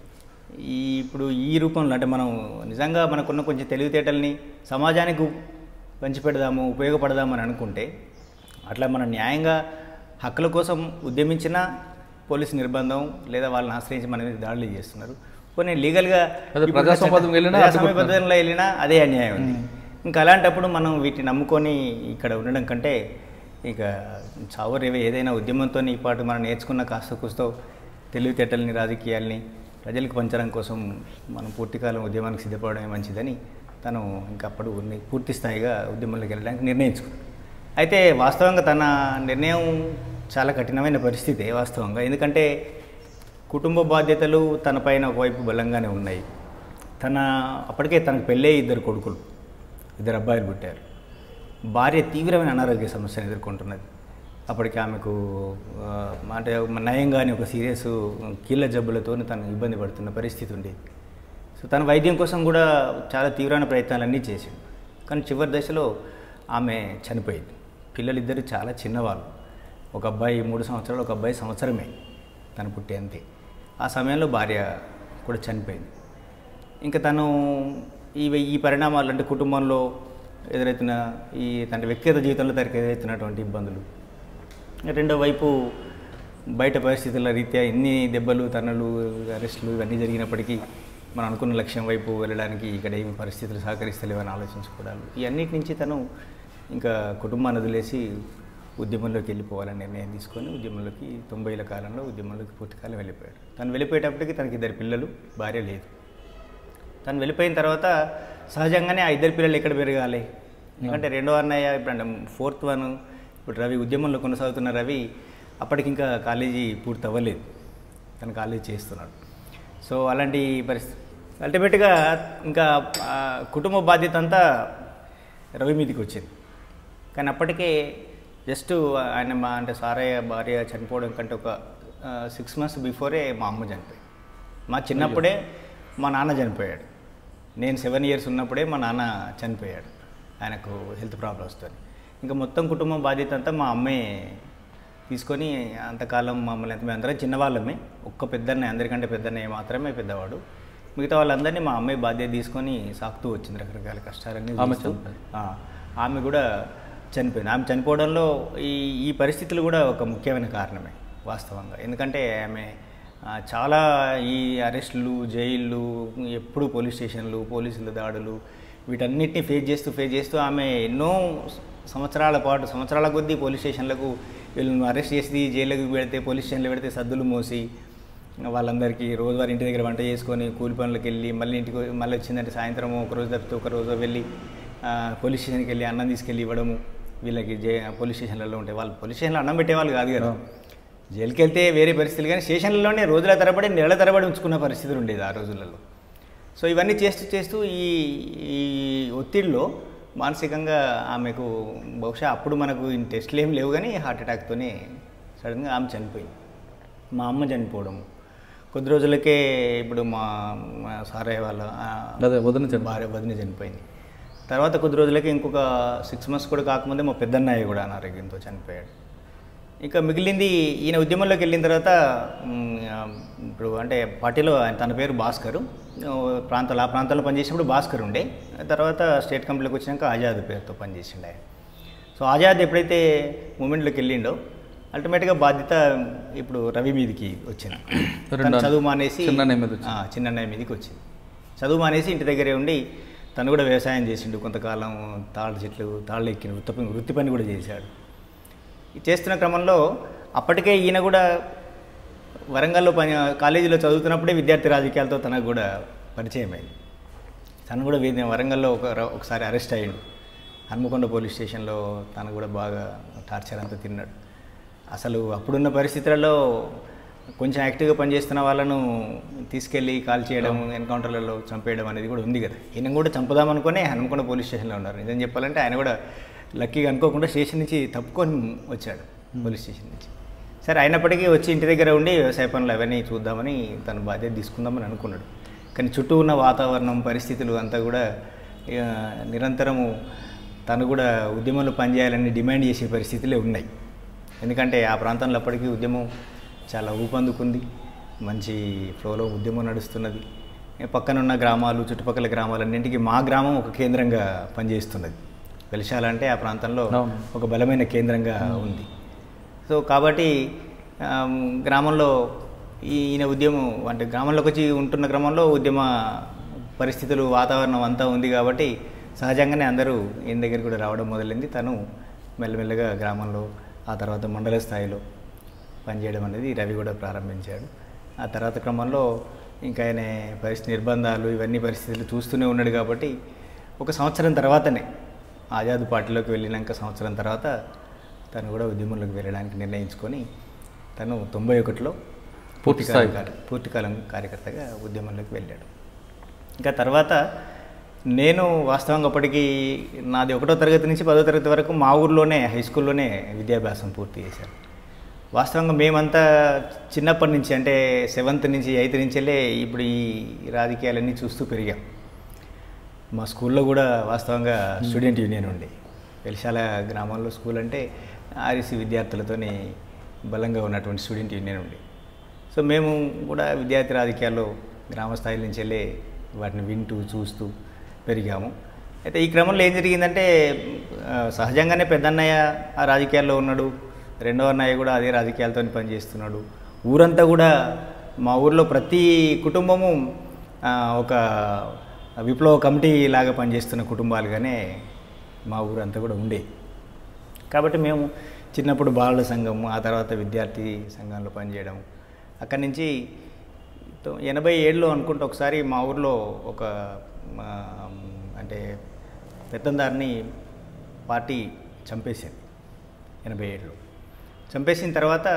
[SPEAKER 2] ఈ ఇప్పుడు ఈ రూపంలో అంటే మనం నిజంగా మనకున్న కొంచెం తెలివితేటల్ని సమాజానికి పంచిపెడదాము ఉపయోగపడదాము అని అనుకుంటే అట్లా మనం న్యాయంగా హక్కుల కోసం ఉద్యమించిన పోలీసు నిర్బంధం లేదా వాళ్ళని ఆశ్రయించి మన మీద దాడులు చేస్తున్నారు కొన్ని లీగల్గా
[SPEAKER 1] అదే ప్రజాస్వామ్యం వెళ్ళినా
[SPEAKER 2] ప్రజాస్వామ్య
[SPEAKER 1] అడ్డుకుంటున్నారు.
[SPEAKER 2] పద్ధతిలో వెళ్ళినా అదే అన్యాయం ఉంది ఇంకా అలాంటప్పుడు మనం వీటిని నమ్ముకొని ఇక్కడ ఉండడం కంటే ఇక చావు రేవే ఏదైనా ఉద్యమంతో ఈ పాటు మనం నేర్చుకున్న కాస్త కూస్తో తెలివితేటల్ని రాజకీయాల్ని ప్రజలకు పంచడం కోసం మనం పూర్తికాలం ఉద్యమానికి సిద్ధపడమే మంచిదని తను ఇంకప్పుడు ఉన్ని- పూర్తి స్థాయిగా ఉద్యమంలోకి వెళ్ళడానికి నిర్ణయించుకున్నాడు అయితే వాస్తవంగా తన నిర్ణయం చాలా కఠినమైన పరిస్థితి వాస్తవంగా ఎందుకంటే కుటుంబ బాధ్యతలు తన పైన ఒకవైపు బలంగానే ఉన్నాయి తన అప్పటికే తనకు పెళ్ళే ఇద్దరు కొడుకులు ఇద్దరు అబ్బాయిలు పుట్టారు భార్య తీవ్రమైన అనారోగ్య సమస్యను ఎదుర్కొంటున్నది అప్పటికి ఆమెకు ఆ, అంటే నయంగానే ఒక సీరియస్ కీళ్ళ జబ్బులతో తను ఇబ్బంది పడుతున్న పరిస్థితి ఉండేది సో తన వైద్యం కోసం కూడా చాలా తీవ్రమైన ప్రయత్నాలన్నీ చేసింది కానీ చివరి దశలో ఆమె చనిపోయింది పిల్లలిద్దరు చాలా చిన్నవాళ్ళు ఒక అబ్బాయి మూడు సంవత్సరాలు ఒక అబ్బాయి సంవత్సరమే తను పుట్టి అంతే ఆ సమయంలో భార్య కూడా చనిపోయింది ఇంకా తను ఈ ఈ పరిణామాలు అంటే కుటుంబంలో ఎదురవుతున్న ఈ తన వ్యక్తిగత జీవితంలో తనకు ఎదురవుతున్నటువంటి ఇబ్బందులు రెండో వైపు బయట పరిస్థితుల రీత్యా ఎన్ని దెబ్బలు తన్నులు అరెస్టులు ఇవన్నీ జరిగినప్పటికీ మనం అనుకున్న లక్ష్యం వైపు వెళ్ళడానికి ఇక్కడ ఏమి పరిస్థితులు సహకరిస్తలేవని ఆలోచించుకోవడాలు ఈ అన్నిటి నుంచి తను ఇంకా కుటుంబాన్ని వదిలేసి ఉద్యమంలోకి వెళ్ళిపోవాలని నిర్ణయం తీసుకొని ఉద్యమంలోకి తొంభైల కాలంలో ఉద్యమంలోకి పూర్తికాలం వెళ్ళిపోయాడు తను వెళ్ళిపోయేటప్పటికి తనకి ఇద్దరు పిల్లలు భార్య లేదు తను వెళ్ళిపోయిన తర్వాత సహజంగానే ఆ ఇద్దరు పిల్లలు ఎక్కడ పెరగాలి ఎందుకంటే రెండో అన్నయ్య ఇప్పుడు అంటే ఫోర్త్ వన్ ఇప్పుడు రవి ఉద్యమంలో కొనసాగుతున్న రవి అప్పటికి ఇంకా కాలేజీ పూర్తి అవ్వలేదు తను కాలేజీ చేస్తున్నాడు సో అలాంటి పరిస్థితి అల్టిమేట్గా ఇంకా ఆ కుటుంబ బాధ్యత అంతా రవి మీదకి వచ్చింది కానీ అప్పటికే జస్ట్ ఆయన మా అంటే సారయ్య భార్య చనిపోవడం కంటే ఒక సిక్స్ మంత్స్ బిఫోరే మా అమ్మ చనిపోయింది మా చిన్నప్పుడే మా నాన్న చనిపోయాడు నేను సెవెన్ ఇయర్స్ ఉన్నప్పుడే మా నాన్న చనిపోయాడు ఆయనకు హెల్త్ ప్రాబ్లమ్స్తో ఇంకా మొత్తం కుటుంబం బాధ్యత అంతా మా అమ్మే తీసుకొని అంతకాలం మమ్మల్ని ఎంత మేము అందరం చిన్నవాళ్ళమే ఒక్క పెద్దన్నయ్య అందరికంటే పెద్దన్నయ్య మాత్రమే పెద్దవాడు మిగతా వాళ్ళందరినీ మా అమ్మాయి బాధ్యత తీసుకొని సాకుతూ వచ్చింది రకరకాల కష్టాలన్నీ
[SPEAKER 1] ఆమె
[SPEAKER 2] చూస్తూ.
[SPEAKER 1] చనిపోయింది.
[SPEAKER 2] ఆ, ఆమె కూడా చనిపోయింది ఆమె చనిపోవడంలో ఈ ఈ పరిస్థితులు కూడా ఒక ముఖ్యమైన కారణమే వాస్తవంగా ఎందుకంటే ఆమె ఆ, చాలా ఈ అరెస్టులు జైళ్ళు ఎప్పుడు పోలీస్ స్టేషన్లు పోలీసుల దాడులు వీటన్నిటిని ఫేస్ చేస్తూ ఫేస్ చేస్తూ ఆమె ఎన్నో సంవత్సరాల పాటు సంవత్సరాల కొద్దీ పోలీస్ స్టేషన్లకు వీళ్ళని అరెస్ట్ చేసి జైలుకి పెడితే పోలీస్ స్టేషన్లో పెడితే సద్దులు మోసి వాళ్ళందరికీ రోజువారి ఇంటి దగ్గర వంట చేసుకొని కూలి పనులకు వెళ్ళి మళ్ళీ ఇంటికి మళ్ళీ వచ్చిందంటే సాయంత్రం ఒక రోజు తప్పితే ఒక రోజు వెళ్ళి ఆ, పోలీస్ స్టేషన్కి వెళ్ళి అన్నం తీసుకెళ్ళి ఇవ్వడము వీళ్ళకి జై పోలీస్ స్టేషన్లలో ఉంటాయి వాళ్ళు పోలీస్ స్టేషన్లో అన్నం పెట్టేవాళ్ళు కాదు కదా జైలుకి వెళ్తే వేరే పరిస్థితులు కానీ స్టేషన్లలోనే రోజుల తరబడి నెలల తరబడి ఉంచుకున్న పరిస్థితులు ఉండేది ఆ రోజులలో సో ఇవన్నీ చేస్తూ చేస్తూ ఈ ఈ ఒత్తిడిలో మానసికంగా ఆమెకు బహుశా అప్పుడు మనకు ఇన్ టెస్ట్లు ఏం లేవు కానీ హార్ట్ అటాక్తోనే సడన్గా ఆమె చనిపోయింది మా అమ్మ చనిపోవడం కొద్ది రోజులకే ఇప్పుడు మా మా సారయ్య వాళ్ళ ఆ,
[SPEAKER 1] అదే వదిన చనిపోయింది.
[SPEAKER 2] భార్య వదిన చనిపోయింది తర్వాత కొద్ది రోజులకి ఇంకొక సిక్స్ మంత్స్ కూడా కాకముందే మా పెద్దన్నయ్య కూడా అనారోగ్యంతో చనిపోయాడు ఇంకా మిగిలింది ఈయన ఉద్యమంలోకి వెళ్ళిన తర్వాత మ్, ఆ, ఇప్పుడు అంటే పార్టీలో ఆయన తన పేరు భాస్కర్ ఆ, ప్రాంతాలు ఆ ప్రాంతంలో పనిచేసినప్పుడు భాస్కర్ ఉండే తర్వాత స్టేట్ కంపెనీలోకి వచ్చినాక ఆజాద్ పేరుతో పనిచేసిండే ఆయన సో ఆజాద్ ఎప్పుడైతే మూమెంట్లోకి వెళ్ళిండో అల్టిమేట్గా బాధ్యత ఇప్పుడు రవి మీదకి వచ్చింది తను
[SPEAKER 1] రెండో-
[SPEAKER 2] చదువు మానేసి
[SPEAKER 1] చిన్నన్నయ్య మీద వచ్చింది.
[SPEAKER 2] ఆ, చిన్నన్నయ్య మీదకి వచ్చింది చదువు మానేసి ఇంటి దగ్గరే ఉండి తను కూడా వ్యవసాయం చేసిండు కొంతకాలం తాళ్ళ చెట్లు తాళ్ళు ఎక్కిన వృత్తి పని వృత్తి పని కూడా చేశాడు ఈ చేస్తున్న క్రమంలో అప్పటికే ఈయన కూడా వరంగల్లో పని కాలేజీలో చదువుతున్నప్పుడే విద్యార్థి రాజకీయాలతో తనకు కూడా పరిచయం అయింది తను కూడా వీధి వరంగల్లో ఒక ఒకసారి అరెస్ట్ అయ్యిండు హన్మకొండ పోలీస్ స్టేషన్లో తను కూడా బాగా టార్చర్ అంతా తిన్నాడు అసలు అప్పుడున్న పరిస్థితులలో కొంచెం యాక్టివ్గా పనిచేస్తున్న వాళ్ళను తీసుకెళ్ళి కాల్ చేయడం ఎన్కౌంటర్లలో చంపేయడం అనేది కూడా ఉంది కదా ఈయన కూడా చంపుదామనుకునే హన్మకొండ పోలీస్ స్టేషన్లో ఉన్నారు నిజం చెప్పాలంటే ఆయన కూడా లక్కీగా అనుకోకుండా స్టేషన్ నుంచి తప్పుకొని వచ్చాడు పోలీస్ స్టేషన్ నుంచి సరే అయినప్పటికీ వచ్చి ఇంటి దగ్గర ఉండి వ్యవసాయ పనులు అవన్నీ చూద్దామని తన బాధ్యత తీసుకుందామని అనుకున్నాడు కానీ చుట్టూ ఉన్న వాతావరణం పరిస్థితులు అంతా కూడా ఇక నిరంతరము తను కూడా ఉద్యమంలో పనిచేయాలని డిమాండ్ చేసే పరిస్థితులే ఉన్నాయి ఎందుకంటే ఆ ప్రాంతంలో అప్పటికీ ఉద్యమం చాలా ఊపందుకుంది మంచి ఫ్లోలో ఉద్యమం నడుస్తున్నది ఏ పక్కన ఉన్న గ్రామాలు చుట్టుపక్కల గ్రామాలన్నింటికి మా గ్రామం ఒక కేంద్రంగా పనిచేస్తున్నది వెలిశాలంటే ఆ ప్రాంతంలో
[SPEAKER 1] అవును.
[SPEAKER 2] ఒక బలమైన కేంద్రంగా ఉంది సో కాబట్టి ఆమ్, గ్రామంలో ఈ- ఈయన ఉద్యమం అంటే గ్రామంలోకి వచ్చి ఉంటున్న క్రమంలో ఉద్యమ పరిస్థితులు వాతావరణం అంతా ఉంది కాబట్టి సహజంగానే అందరూ ఈయన దగ్గర కూడా రావడం మొదలైంది తను మెల్లమెల్లగా గ్రామంలో ఆ తర్వాత మండల స్థాయిలో పనిచేయడం అనేది రవి కూడా ప్రారంభించాడు ఆ తర్వాత క్రమంలో ఇంకా ఆయన పరిస్థితి నిర్బంధాలు ఇవన్నీ పరిస్థితులు చూస్తూనే ఉన్నాడు కాబట్టి ఒక సంవత్సరం తర్వాతనే ఆజాద్ పార్టీలోకి వెళ్ళినాక సంవత్సరం తర్వాత తను కూడా ఉద్యమంలోకి వెళ్ళడానికి నిర్ణయించుకొని తను తొంభై ఒకటిలో
[SPEAKER 1] పూర్తిస్థాయి.
[SPEAKER 2] పూర్తికాలం కార్య- పూర్తికాలం కార్యకర్తగా ఉద్యమంలోకి వెళ్ళాడు ఇంకా తర్వాత నేను వాస్తవంగా అప్పటికి నాది ఒకటో తరగతి నుంచి పదో తరగతి వరకు మా ఊర్లోనే హై స్కూల్లోనే విద్యాభ్యాసం పూర్తి చేశాను వాస్తవంగా మేమంతా చిన్నప్పటి నుంచి అంటే సెవెంత్ నుంచి ఎయిత్ నుంచి వెళ్ళే ఇప్పుడు ఈ రాజకీయాలన్నీ చూస్తూ పెరిగాం మా స్కూల్లో కూడా వాస్తవంగా స్టూడెంట్ యూనియన్ ఉండే వెలిశాల గ్రామంలో స్కూల్ అంటే ఆర్ఎస్సి విద్యార్థులతోని బలంగా ఉన్నటువంటి స్టూడెంట్ యూనియన్ ఉండే సో మేము కూడా విద్యార్థి రాజకీయాల్లో గ్రామ స్థాయి నుంచి వెళ్ళే వాటిని వింటూ చూస్తూ పెరిగాము అయితే ఈ క్రమంలో ఏం జరిగిందంటే ఆ, సహజంగానే పెద్దన్నయ్య ఆ రాజకీయాల్లో ఉన్నాడు రెండో అన్నయ్య కూడా అదే రాజకీయాలతో పనిచేస్తున్నాడు ఊరంతా కూడా మా ఊర్లో ప్రతి కుటుంబము ఆ, ఒక విప్లవ కమిటీ లాగా పనిచేస్తున్న కుటుంబాలుగానే మా ఊరంతా కూడా ఉండే కాబట్టి మేము చిన్నప్పుడు బాలుల సంఘం ఆ తర్వాత విద్యార్థి సంఘంలో పనిచేయడం అక్కడి నుంచి తో- ఎనభై ఏడులో అనుకుంటే ఒకసారి మా ఊర్లో ఒక ఆ, అంటే పెత్తందారిని పార్టీ చంపేసింది ఎనభై ఏడులో చంపేసిన తర్వాత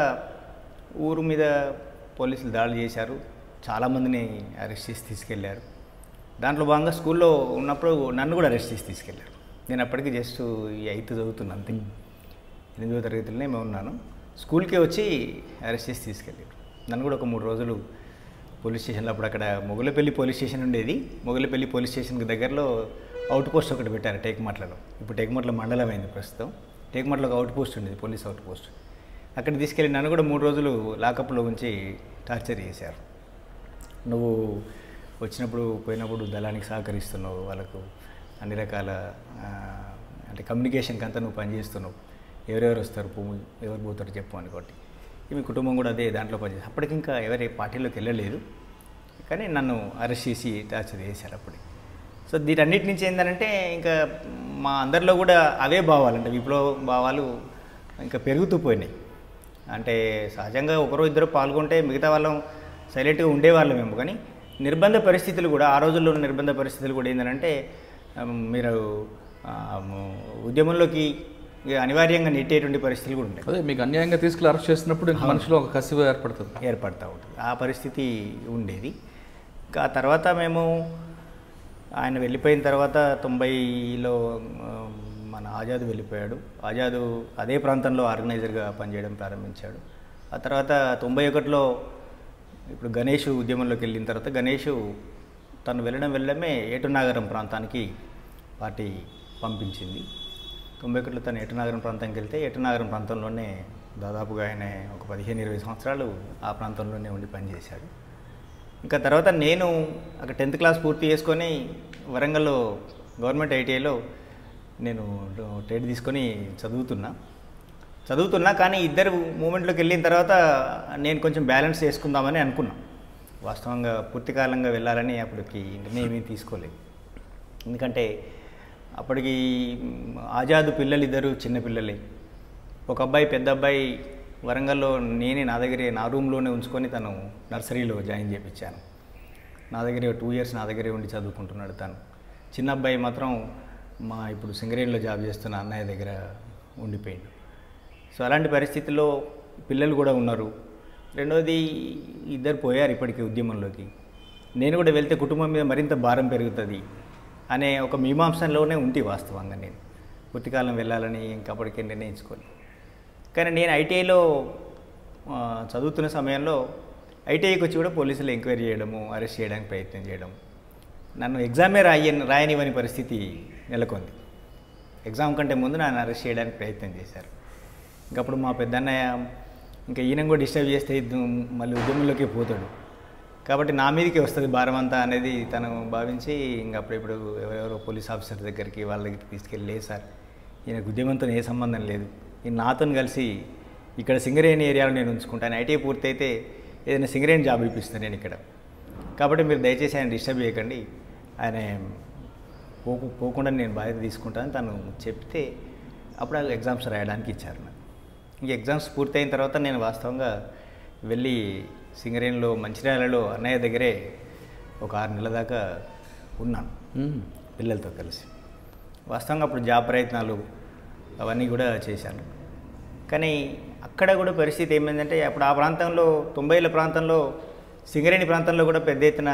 [SPEAKER 2] ఊరు మీద పోలీసులు దాడులు చేశారు చాలామందిని అరెస్ట్ చేసి తీసుకెళ్లారు దాంట్లో భాగంగా స్కూల్లో ఉన్నప్పుడు నన్ను కూడా అరెస్ట్ చేసి తీసుకెళ్లారు నేను అప్పటికి జస్ట్ ఈ ఎయిత్ చదువుతున్నా అంతే ఎనిమిదో తరగతిలోనే మేము ఉన్నాను స్కూల్కే వచ్చి అరెస్ట్ చేసి తీసుకెళ్ళారు నన్ను కూడా ఒక మూడు రోజులు పోలీస్ స్టేషన్లో అప్పుడు అక్కడ మొగులపల్లి పోలీస్ స్టేషన్ ఉండేది మొగులపల్లి పోలీస్ స్టేషన్కి దగ్గరలో అవుట్ పోస్ట్ ఒకటి పెట్టారు టేకుమట్లలో ఇప్పుడు టేకుమట్ల మండలం అయింది ప్రస్తుతం టేకుమట్ల ఒక అవుట్ పోస్ట్ ఉండేది పోలీస్ అవుట్ పోస్ట్ అక్కడ తీసుకెళ్ళి నన్ను కూడా మూడు రోజులు లాకప్లో ఉంచి టార్చర్ చేశారు నువ్వు వచ్చినప్పుడు పోయినప్పుడు దళానికి సహకరిస్తున్నావు వాళ్ళకు అన్ని రకాల ఆ, అంటే కమ్యూనికేషన్కి అంతా నువ్వు పనిచేస్తున్నావు ఎవరెవరు వస్తారు పువ్వు ఎవరు పోతారు చెప్పు అనుకోటి మీ కుటుంబం కూడా అదే దాంట్లో పనిచేసి అప్పటికి ఇంకా ఎవరి పార్టీలోకి వెళ్ళలేదు కానీ నన్ను అరెస్ట్ చేసి టార్చర్ చేశారు అప్పటికి సో దీటన్నిటి నుంచి ఏంటంటే ఇంకా మా అందరిలో కూడా అవే భావాలు అంటే విప్లవ భావాలు ఇంకా పెరుగుతూ పోయినాయి అంటే సహజంగా ఒకరో ఇద్దరు పాల్గొంటే మిగతా వాళ్ళం సైలెంట్గా ఉండేవాళ్ళం మేము కానీ నిర్బంధ పరిస్థితులు కూడా ఆ రోజుల్లో ఉన్న నిర్బంధ పరిస్థితులు కూడా ఏంటంటే మీరు ఆ, ఉద్యమంలోకి ఇక అనివార్యంగా నెట్టేటువంటి పరిస్థితులు కూడా ఉంటాయి
[SPEAKER 1] అదే మీకు అన్యాయంగా తీసుకెళ్ళి అరెస్ట్ చేసినప్పుడు ఇంక మనిషిలో ఒక కసివ ఏర్పడుతుంది
[SPEAKER 2] ఏర్పడతా ఉంటుంది ఆ పరిస్థితి ఉండేది ఇంకా ఆ తర్వాత మేము ఆయన వెళ్ళిపోయిన తర్వాత తొంభైలో ఆ, మన ఆజాద్ వెళ్ళిపోయాడు ఆజాదు అదే ప్రాంతంలో ఆర్గనైజర్గా పనిచేయడం ప్రారంభించాడు ఆ తర్వాత తొంభై ఒకటిలో ఇప్పుడు గణేష్ ఉద్యమంలోకి వెళ్ళిన తర్వాత గణేష్ తను వెళ్ళడం వెళ్ళడమే ఏటునాగరం ప్రాంతానికి పార్టీ పంపించింది తొంభై ఒకటిలో తను ఎటునాగరం ప్రాంతానికి వెళ్తే ఎటునాగరం ప్రాంతంలోనే దాదాపుగా ఆయన ఒక పదిహేను ఇరవై సంవత్సరాలు ఆ ప్రాంతంలోనే ఉండి పనిచేశాడు ఇంకా తర్వాత నేను అక్కడ టెన్త్ క్లాస్ పూర్తి చేసుకొని వరంగల్లో గవర్నమెంట్ ఐటీఐలో నేను టెట్ తీసుకొని చదువుతున్నా చదువుతున్నా కానీ ఇద్దరు మూమెంట్లోకి వెళ్ళిన తర్వాత నేను కొంచెం బ్యాలెన్స్ చేసుకుందామని అనుకున్నా వాస్తవంగా పూర్తికాలంగా వెళ్ళాలని అప్పటికి నిర్ణయం ఏమీ తీసుకోలేదు ఎందుకంటే అప్పటికి మ్, ఆజాదు పిల్లలు ఇద్దరు చిన్న పిల్లలే ఒక అబ్బాయి పెద్ద అబ్బాయి వరంగల్లో నేనే నా దగ్గరే నా రూమ్లోనే ఉంచుకొని తను నర్సరీలో జాయిన్ చేయించాను నా దగ్గరే టూ ఇయర్స్ నా దగ్గరే ఉండి చదువుకుంటున్నాడు తను చిన్న అబ్బాయి మాత్రం మా ఇప్పుడు సింగరేణిలో జాబ్ చేస్తున్న అన్నయ్య దగ్గర ఉండిపోయిండు సో అలాంటి పరిస్థితుల్లో పిల్లలు కూడా ఉన్నారు రెండోది ఇద్దరు పోయారు ఇప్పటికీ ఉద్యమంలోకి నేను కూడా వెళ్తే కుటుంబం మీద మరింత భారం పెరుగుతుంది అనే ఒక మీమాంసంలోనే ఉంది వాస్తవంగా నేను పూర్తికాలం వెళ్ళాలని ఇంకా అప్పటికే నిర్ణయించుకోలేదు కానీ నేను ఐటీఐలో ఆ, చదువుతున్న సమయంలో ఐటీఐకి వచ్చి కూడా పోలీసులు ఎంక్వైరీ చేయడము అరెస్ట్ చేయడానికి ప్రయత్నం చేయడం నన్ను ఎగ్జామే రాయని రాయనివని పరిస్థితి నెలకొంది ఎగ్జామ్ కంటే ముందు నన్ను అరెస్ట్ చేయడానికి ప్రయత్నం చేశారు ఇంకప్పుడు మా పెద్దన్నయ్య ఇంకా ఈయన కూడా డిస్టర్బ్ చేస్తే ఇద్దు- మళ్ళీ ఉద్యమంలోకి పోతాడు కాబట్టి నా మీదకి వస్తుంది భారం అంతా అనేది తను భావించి ఇంకా అప్పుడప్పుడు ఎవరెవరో పోలీస్ ఆఫీసర్ దగ్గరికి వాళ్ళ దగ్గరికి తీసుకెళ్ళి లేదు సార్ ఈయనకు ఉద్యమంతో ఏ సంబంధం లేదు ఈయన నాతో కలిసి ఇక్కడ సింగరేణి ఏరియాలో నేను ఉంచుకుంటాను ఐటీఐ పూర్తయితే ఏదైనా సింగరేణి జాబ్ ఇప్పిస్తాను నేను ఇక్కడ కాబట్టి మీరు దయచేసి ఆయన డిస్టర్బ్ చేయకండి ఆయన పోకు పోకుండా నేను బాధ్యత తీసుకుంటానని తను చెప్తే అప్పుడు ఆ ఎగ్జామ్స్ రాయడానికి ఇచ్చారు నాకు ఈ ఎగ్జామ్స్ పూర్తయిన తర్వాత నేను వాస్తవంగా వెళ్ళి సింగరేణిలో మంచిర్యాలలో అన్నయ్య దగ్గరే ఒక ఆరు నెలల దాకా ఉన్నాను
[SPEAKER 1] మ్మ్.
[SPEAKER 2] పిల్లలతో కలిసి వాస్తవంగా అప్పుడు జాబ్ ప్రయత్నాలు అవన్నీ కూడా చేశాను కానీ అక్కడ కూడా పరిస్థితి ఏమైందంటే అప్పుడు ఆ ప్రాంతంలో తొంభైల ప్రాంతంలో సింగరేణి ప్రాంతంలో కూడా పెద్ద ఎత్తున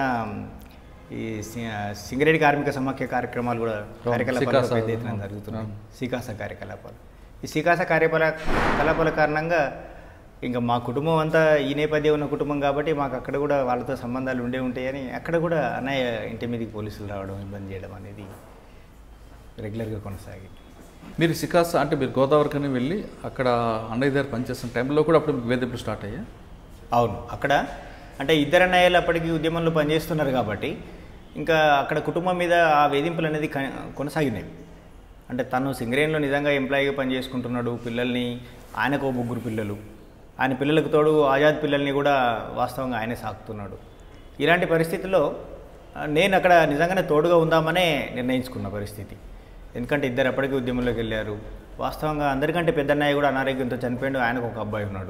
[SPEAKER 2] ఈ సి- సింగరేణి కార్మిక సమాఖ్య కార్యక్రమాలు కూడా కార్యకలాపాలు కూడా
[SPEAKER 1] సికాసా.
[SPEAKER 2] పెద్ద ఎత్తున జరుగుతున్నాయి
[SPEAKER 1] అవును.
[SPEAKER 2] సికాస కార్యకలాపాలు ఈ సికాస కార్యకలా కలాపాల కారణంగా ఇంకా మా కుటుంబం అంతా ఈ నేపథ్యం ఉన్న కుటుంబం కాబట్టి మాకు అక్కడ కూడా వాళ్ళతో సంబంధాలు ఉండే ఉంటాయని అక్కడ కూడా అన్నయ్య ఇంటి మీదకి పోలీసులు రావడం ఇబ్బంది చేయడం అనేది రెగ్యులర్గా కొనసాగింది
[SPEAKER 1] మీరు సికాస అంటే మీరు గోదావరికని వెళ్ళి అక్కడ అన్నయ్య దగ్గర పనిచేస్తున్న టైంలో కూడా అప్పుడు మీకు వేధింపులు స్టార్ట్ అయ్యా
[SPEAKER 2] అవును అక్కడ అంటే ఇద్దరు అన్నయ్యలు అప్పటికి ఉద్యమంలో పనిచేస్తున్నారు కాబట్టి ఇంకా అక్కడ కుటుంబం మీద ఆ వేధింపులు అనేది క- కొనసాగినాయి అంటే తను సింగరేణిలో నిజంగా ఎంప్లాయీగా పనిచేసుకుంటున్నాడు పిల్లల్ని ఆయనకు ఓ ముగ్గురు పిల్లలు ఆయన పిల్లలకు తోడు ఆజాద్ పిల్లల్ని కూడా వాస్తవంగా ఆయనే సాకుతున్నాడు ఇలాంటి పరిస్థితుల్లో ఆ, నేను అక్కడ నిజంగానే తోడుగా ఉందామనే నిర్ణయించుకున్న పరిస్థితి ఎందుకంటే ఇద్దరు అప్పటికి ఉద్యమంలోకి వెళ్ళారు వాస్తవంగా అందరికంటే పెద్ద అన్నయ్య కూడా అనారోగ్యంతో చనిపోయాడు ఆయనకు ఒక అబ్బాయి ఉన్నాడు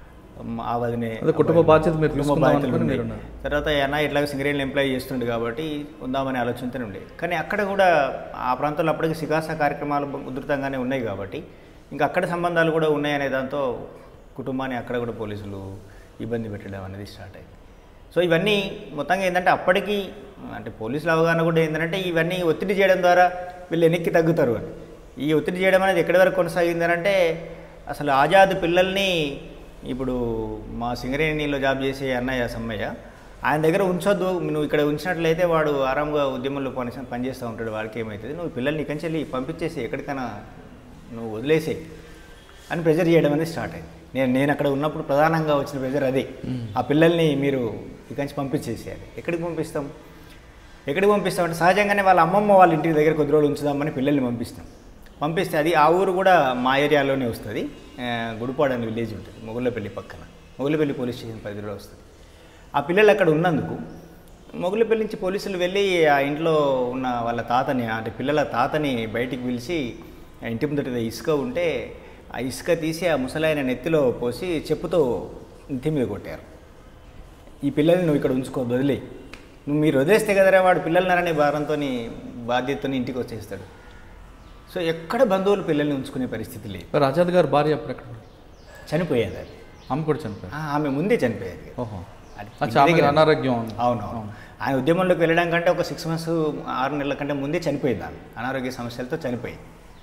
[SPEAKER 2] మ్, ఆ వదినే
[SPEAKER 1] అదే కుటుంబ బాధ్యత మీరు
[SPEAKER 2] కుటుంబ
[SPEAKER 1] తీసుకుందాం
[SPEAKER 2] బాధ్యతలు
[SPEAKER 1] అనుకుని
[SPEAKER 2] ఉన్నాయి.
[SPEAKER 1] మీరు ఉన్నారు.
[SPEAKER 2] తర్వాత ఈ అన్న ఇట్లా సింగరేణిలో ఎంప్లాయ్ చేస్తుండే కాబట్టి ఉందామనే ఆలోచనతో ఉండే కానీ అక్కడ కూడా ఆ ప్రాంతంలో అప్పటికి సికాస కార్యక్రమాలు ఉధృతంగానే ఉన్నాయి కాబట్టి ఇంకా అక్కడ సంబంధాలు కూడా ఉన్నాయనే దాంతో కుటుంబాన్ని అక్కడ కూడా పోలీసులు ఇబ్బంది పెట్టడం అనేది స్టార్ట్ అయింది సో ఇవన్నీ మొత్తంగా ఏంటంటే అప్పటికి అంటే పోలీసుల అవగాహన కూడా ఏంటంటే ఇవన్నీ ఒత్తిడి చేయడం ద్వారా వీళ్ళు వెనక్కి తగ్గుతారు అని ఈ ఒత్తిడి చేయడం అనేది ఎక్కడి వరకు కొనసాగింది అని అంటే అసలు ఆజాద్ పిల్లల్ని ఇప్పుడు మా సింగరేణిలో జాబ్ చేసే అన్నయ్య సమ్మయ్య ఆయన దగ్గర ఉంచొద్దు నువ్వు ఇక్కడ ఉంచినట్లయితే వాడు ఆరాంగా ఉద్యమంలో పని పనిచేస్తూ ఉంటాడు వాడికి ఏమవుతుంది నువ్వు పిల్లల్ని ఇక్కడి నుంచి వెళ్ళి పంపించేసి ఎక్కడికైనా నువ్వు వదిలేసే అని ప్రెజర్ చేయడం అనేది స్టార్ట్ అయింది నేను నేను అక్కడ ఉన్నప్పుడు ప్రధానంగా వచ్చిన ప్రెజర్ అదే ఆ పిల్లల్ని మీరు ఇక్కడి నుంచి పంపించేసేయాలి ఎక్కడికి పంపిస్తాం ఎక్కడికి పంపిస్తాం అంటే సహజంగానే వాళ్ళ అమ్మమ్మ వాళ్ళ ఇంటి దగ్గర కొద్ది రోజులు ఉంచుదామని పిల్లల్ని పంపిస్తాం పంపిస్తే అది ఆ ఊరు కూడా మా ఏరియాలోనే వస్తుంది ఆ, గుడిపాడు అనే విలేజ్ ఉంటుంది మొగుళ్ళపల్లి పక్కన మొగుళ్ళపల్లి పోలీస్ స్టేషన్ పరిధిలో వస్తుంది ఆ పిల్లలు అక్కడ ఉన్నందుకు మొగుళ్ళపల్లి నుంచి పోలీసులు వెళ్ళి ఆ ఇంట్లో ఉన్న వాళ్ళ తాతని అంటే పిల్లల తాతని బయటికి పిలిచి ఆ ఇంటి ముందట ఇసుక ఉంటే ఆ ఇసుక తీసి ఆ ముసలాయన నెత్తిలో పోసి చెప్పుతో నెత్తి మీద కొట్టారు ఈ పిల్లల్ని నువ్వు ఇక్కడ ఉంచుకో వదిలే నువ్వు మీరు వదిలేస్తే కదరా వాడు పిల్లలన్నారనే భారంతో బాధ్యతతో ఇంటికి వచ్చేస్తాడు సో ఎక్కడ బంధువులు పిల్లల్ని ఉంచుకునే పరిస్థితి లేదు
[SPEAKER 1] మరి ఆజాద్ గారు భార్య అప్పుడు ఎక్కడ
[SPEAKER 2] చనిపోయేది అది
[SPEAKER 1] ఆమె కూడా చనిపోయారు
[SPEAKER 2] ఆ, ఆమె ముందే చనిపోయేది
[SPEAKER 1] ఓహో
[SPEAKER 2] అది
[SPEAKER 1] అచ్చా ఆమెకి
[SPEAKER 2] దగ్గర-
[SPEAKER 1] అనారోగ్యం ఉంది.
[SPEAKER 2] అవును అవును ఆయన ఉద్యమంలోకి వెళ్ళడం కంటే ఒక సిక్స్ మంత్స్ ఆరు నెలల కంటే ముందే చనిపోయింది ఆమె అనారోగ్య సమస్యలతో చనిపోయింది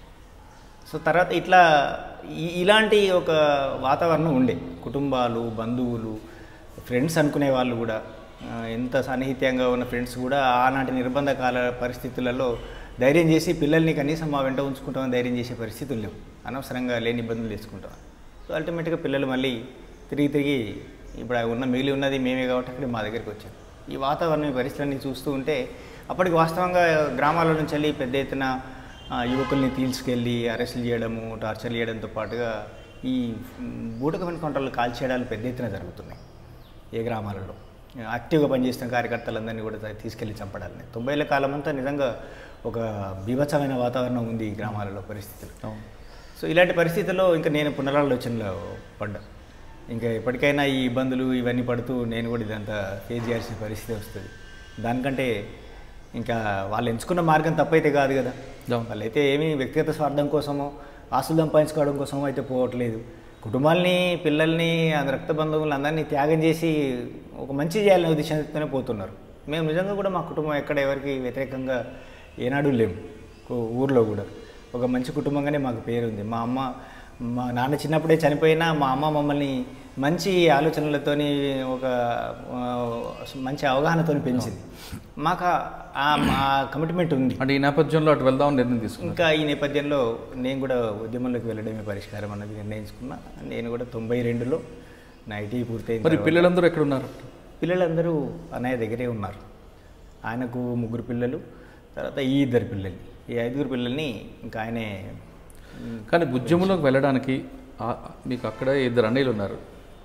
[SPEAKER 2] సో తర్వాత ఇట్లా ఈ- ఇలాంటి ఒక వాతావరణం ఉండే కుటుంబాలు బంధువులు ఫ్రెండ్స్ అనుకునే వాళ్ళు కూడా ఆ, ఎంత సన్నిహిత్యంగా ఉన్న ఫ్రెండ్స్ కూడా ఆనాటి నిర్బంధ కాల పరిస్థితులలో ధైర్యం చేసి పిల్లల్ని కనీసం మా వెంట ఉంచుకుంటామని ధైర్యం చేసే పరిస్థితులు లేవు అనవసరంగా లేని ఇబ్బందులు తెచ్చుకుంటాం సో అల్టిమేట్గా పిల్లలు మళ్ళీ తిరిగి తిరిగి ఇప్పుడు ఆ ఉన్న మిగిలి ఉన్నది మేమే కాబట్టి అక్కడ మా దగ్గరికి వచ్చారు ఈ వాతావరణం ఈ పరిస్థితులన్నీ చూస్తూ ఉంటే అప్పటికి వాస్తవంగా గ్రామాల నుంచి వెళ్ళి పెద్ద ఎత్తున ఆ, యువకుల్ని తీసుకెళ్ళి అరెస్టులు చేయడము టార్చర్ చేయడంతో పాటుగా ఈ బూటకమైన కొంటలు కాల్చేయడాలు పెద్ద ఎత్తున జరుగుతున్నాయి ఏ గ్రామాలలో యాక్టివ్గా పనిచేస్తున్న కార్యకర్తలందరినీ కూడా తీసుకెళ్లి చంపడాలని తొంభైల కాలం అంతా నిజంగా ఒక బీభత్సమైన వాతావరణం ఉంది ఈ గ్రామాలలో పరిస్థితులు
[SPEAKER 1] అవును
[SPEAKER 2] సో ఇలాంటి పరిస్థితుల్లో ఇంకా నేను పునరాలోచనలో పడ్డా ఇంకా ఎప్పటికైనా ఈ ఇబ్బందులు ఇవన్నీ పడుతూ నేను కూడా ఇదంతా ఫేస్ చేయాల్సిన పరిస్థితి వస్తుంది దానికంటే ఇంకా వాళ్ళు ఎంచుకున్న మార్గం తప్పైతే కాదు కదా
[SPEAKER 1] అవును.
[SPEAKER 2] వాళ్ళైతే ఏమీ వ్యక్తిగత స్వార్థం కోసమో ఆస్తులు సంపాదించుకోవడం కోసమో అయితే పోవట్లేదు కుటుంబాల్ని పిల్లల్ని ఆ రక్త బంధువులు అందరినీ త్యాగం చేసి ఒక మంచి చేయాలనే ఉద్దేశంతోనే పోతున్నారు మేము నిజంగా కూడా మా కుటుంబం ఎక్కడ ఎవరికి వ్యతిరేకంగా ఏనాడు లేము ఊ- ఊర్లో కూడా ఒక మంచి కుటుంబంగానే మాకు పేరు ఉంది మా అమ్మ మా నాన్న చిన్నప్పుడే చనిపోయినా మా అమ్మ మమ్మల్ని మంచి ఆలోచనలతోని ఒక ఆ, మంచి అవగాహనతోని పెంచింది మాకు ఆ- ఆ కమిట్మెంట్ ఉంది
[SPEAKER 1] అంటే ఈ నేపథ్యంలో అటు వెళ్దామని నిర్ణయం తీసుకున్నారు
[SPEAKER 2] ఇంకా ఈ నేపథ్యంలో నేను కూడా ఉద్యమంలోకి వెళ్ళడమే పరిష్కారం అన్నది నిర్ణయించుకున్నా నేను కూడా తొంభై రెండులో నా ఐటీ పూర్తయింది
[SPEAKER 1] మరి
[SPEAKER 2] తర్వాత
[SPEAKER 1] పిల్లలందరూ ఎక్కడ ఉన్నారు
[SPEAKER 2] పిల్లలందరూ అన్నయ్య దగ్గరే ఉన్నారు ఆయనకు ముగ్గురు పిల్లలు తర్వాత ఈ ఇద్దరు పిల్లలు ఈ ఐదుగురు పిల్లల్ని ఇంకా ఆయనే ఉమ్,
[SPEAKER 1] కానీ ఉద్యమంలోకి వెళ్ళడానికి ఆ- మీకు అక్కడే ఇద్దరు అన్నయ్యలు ఉన్నారు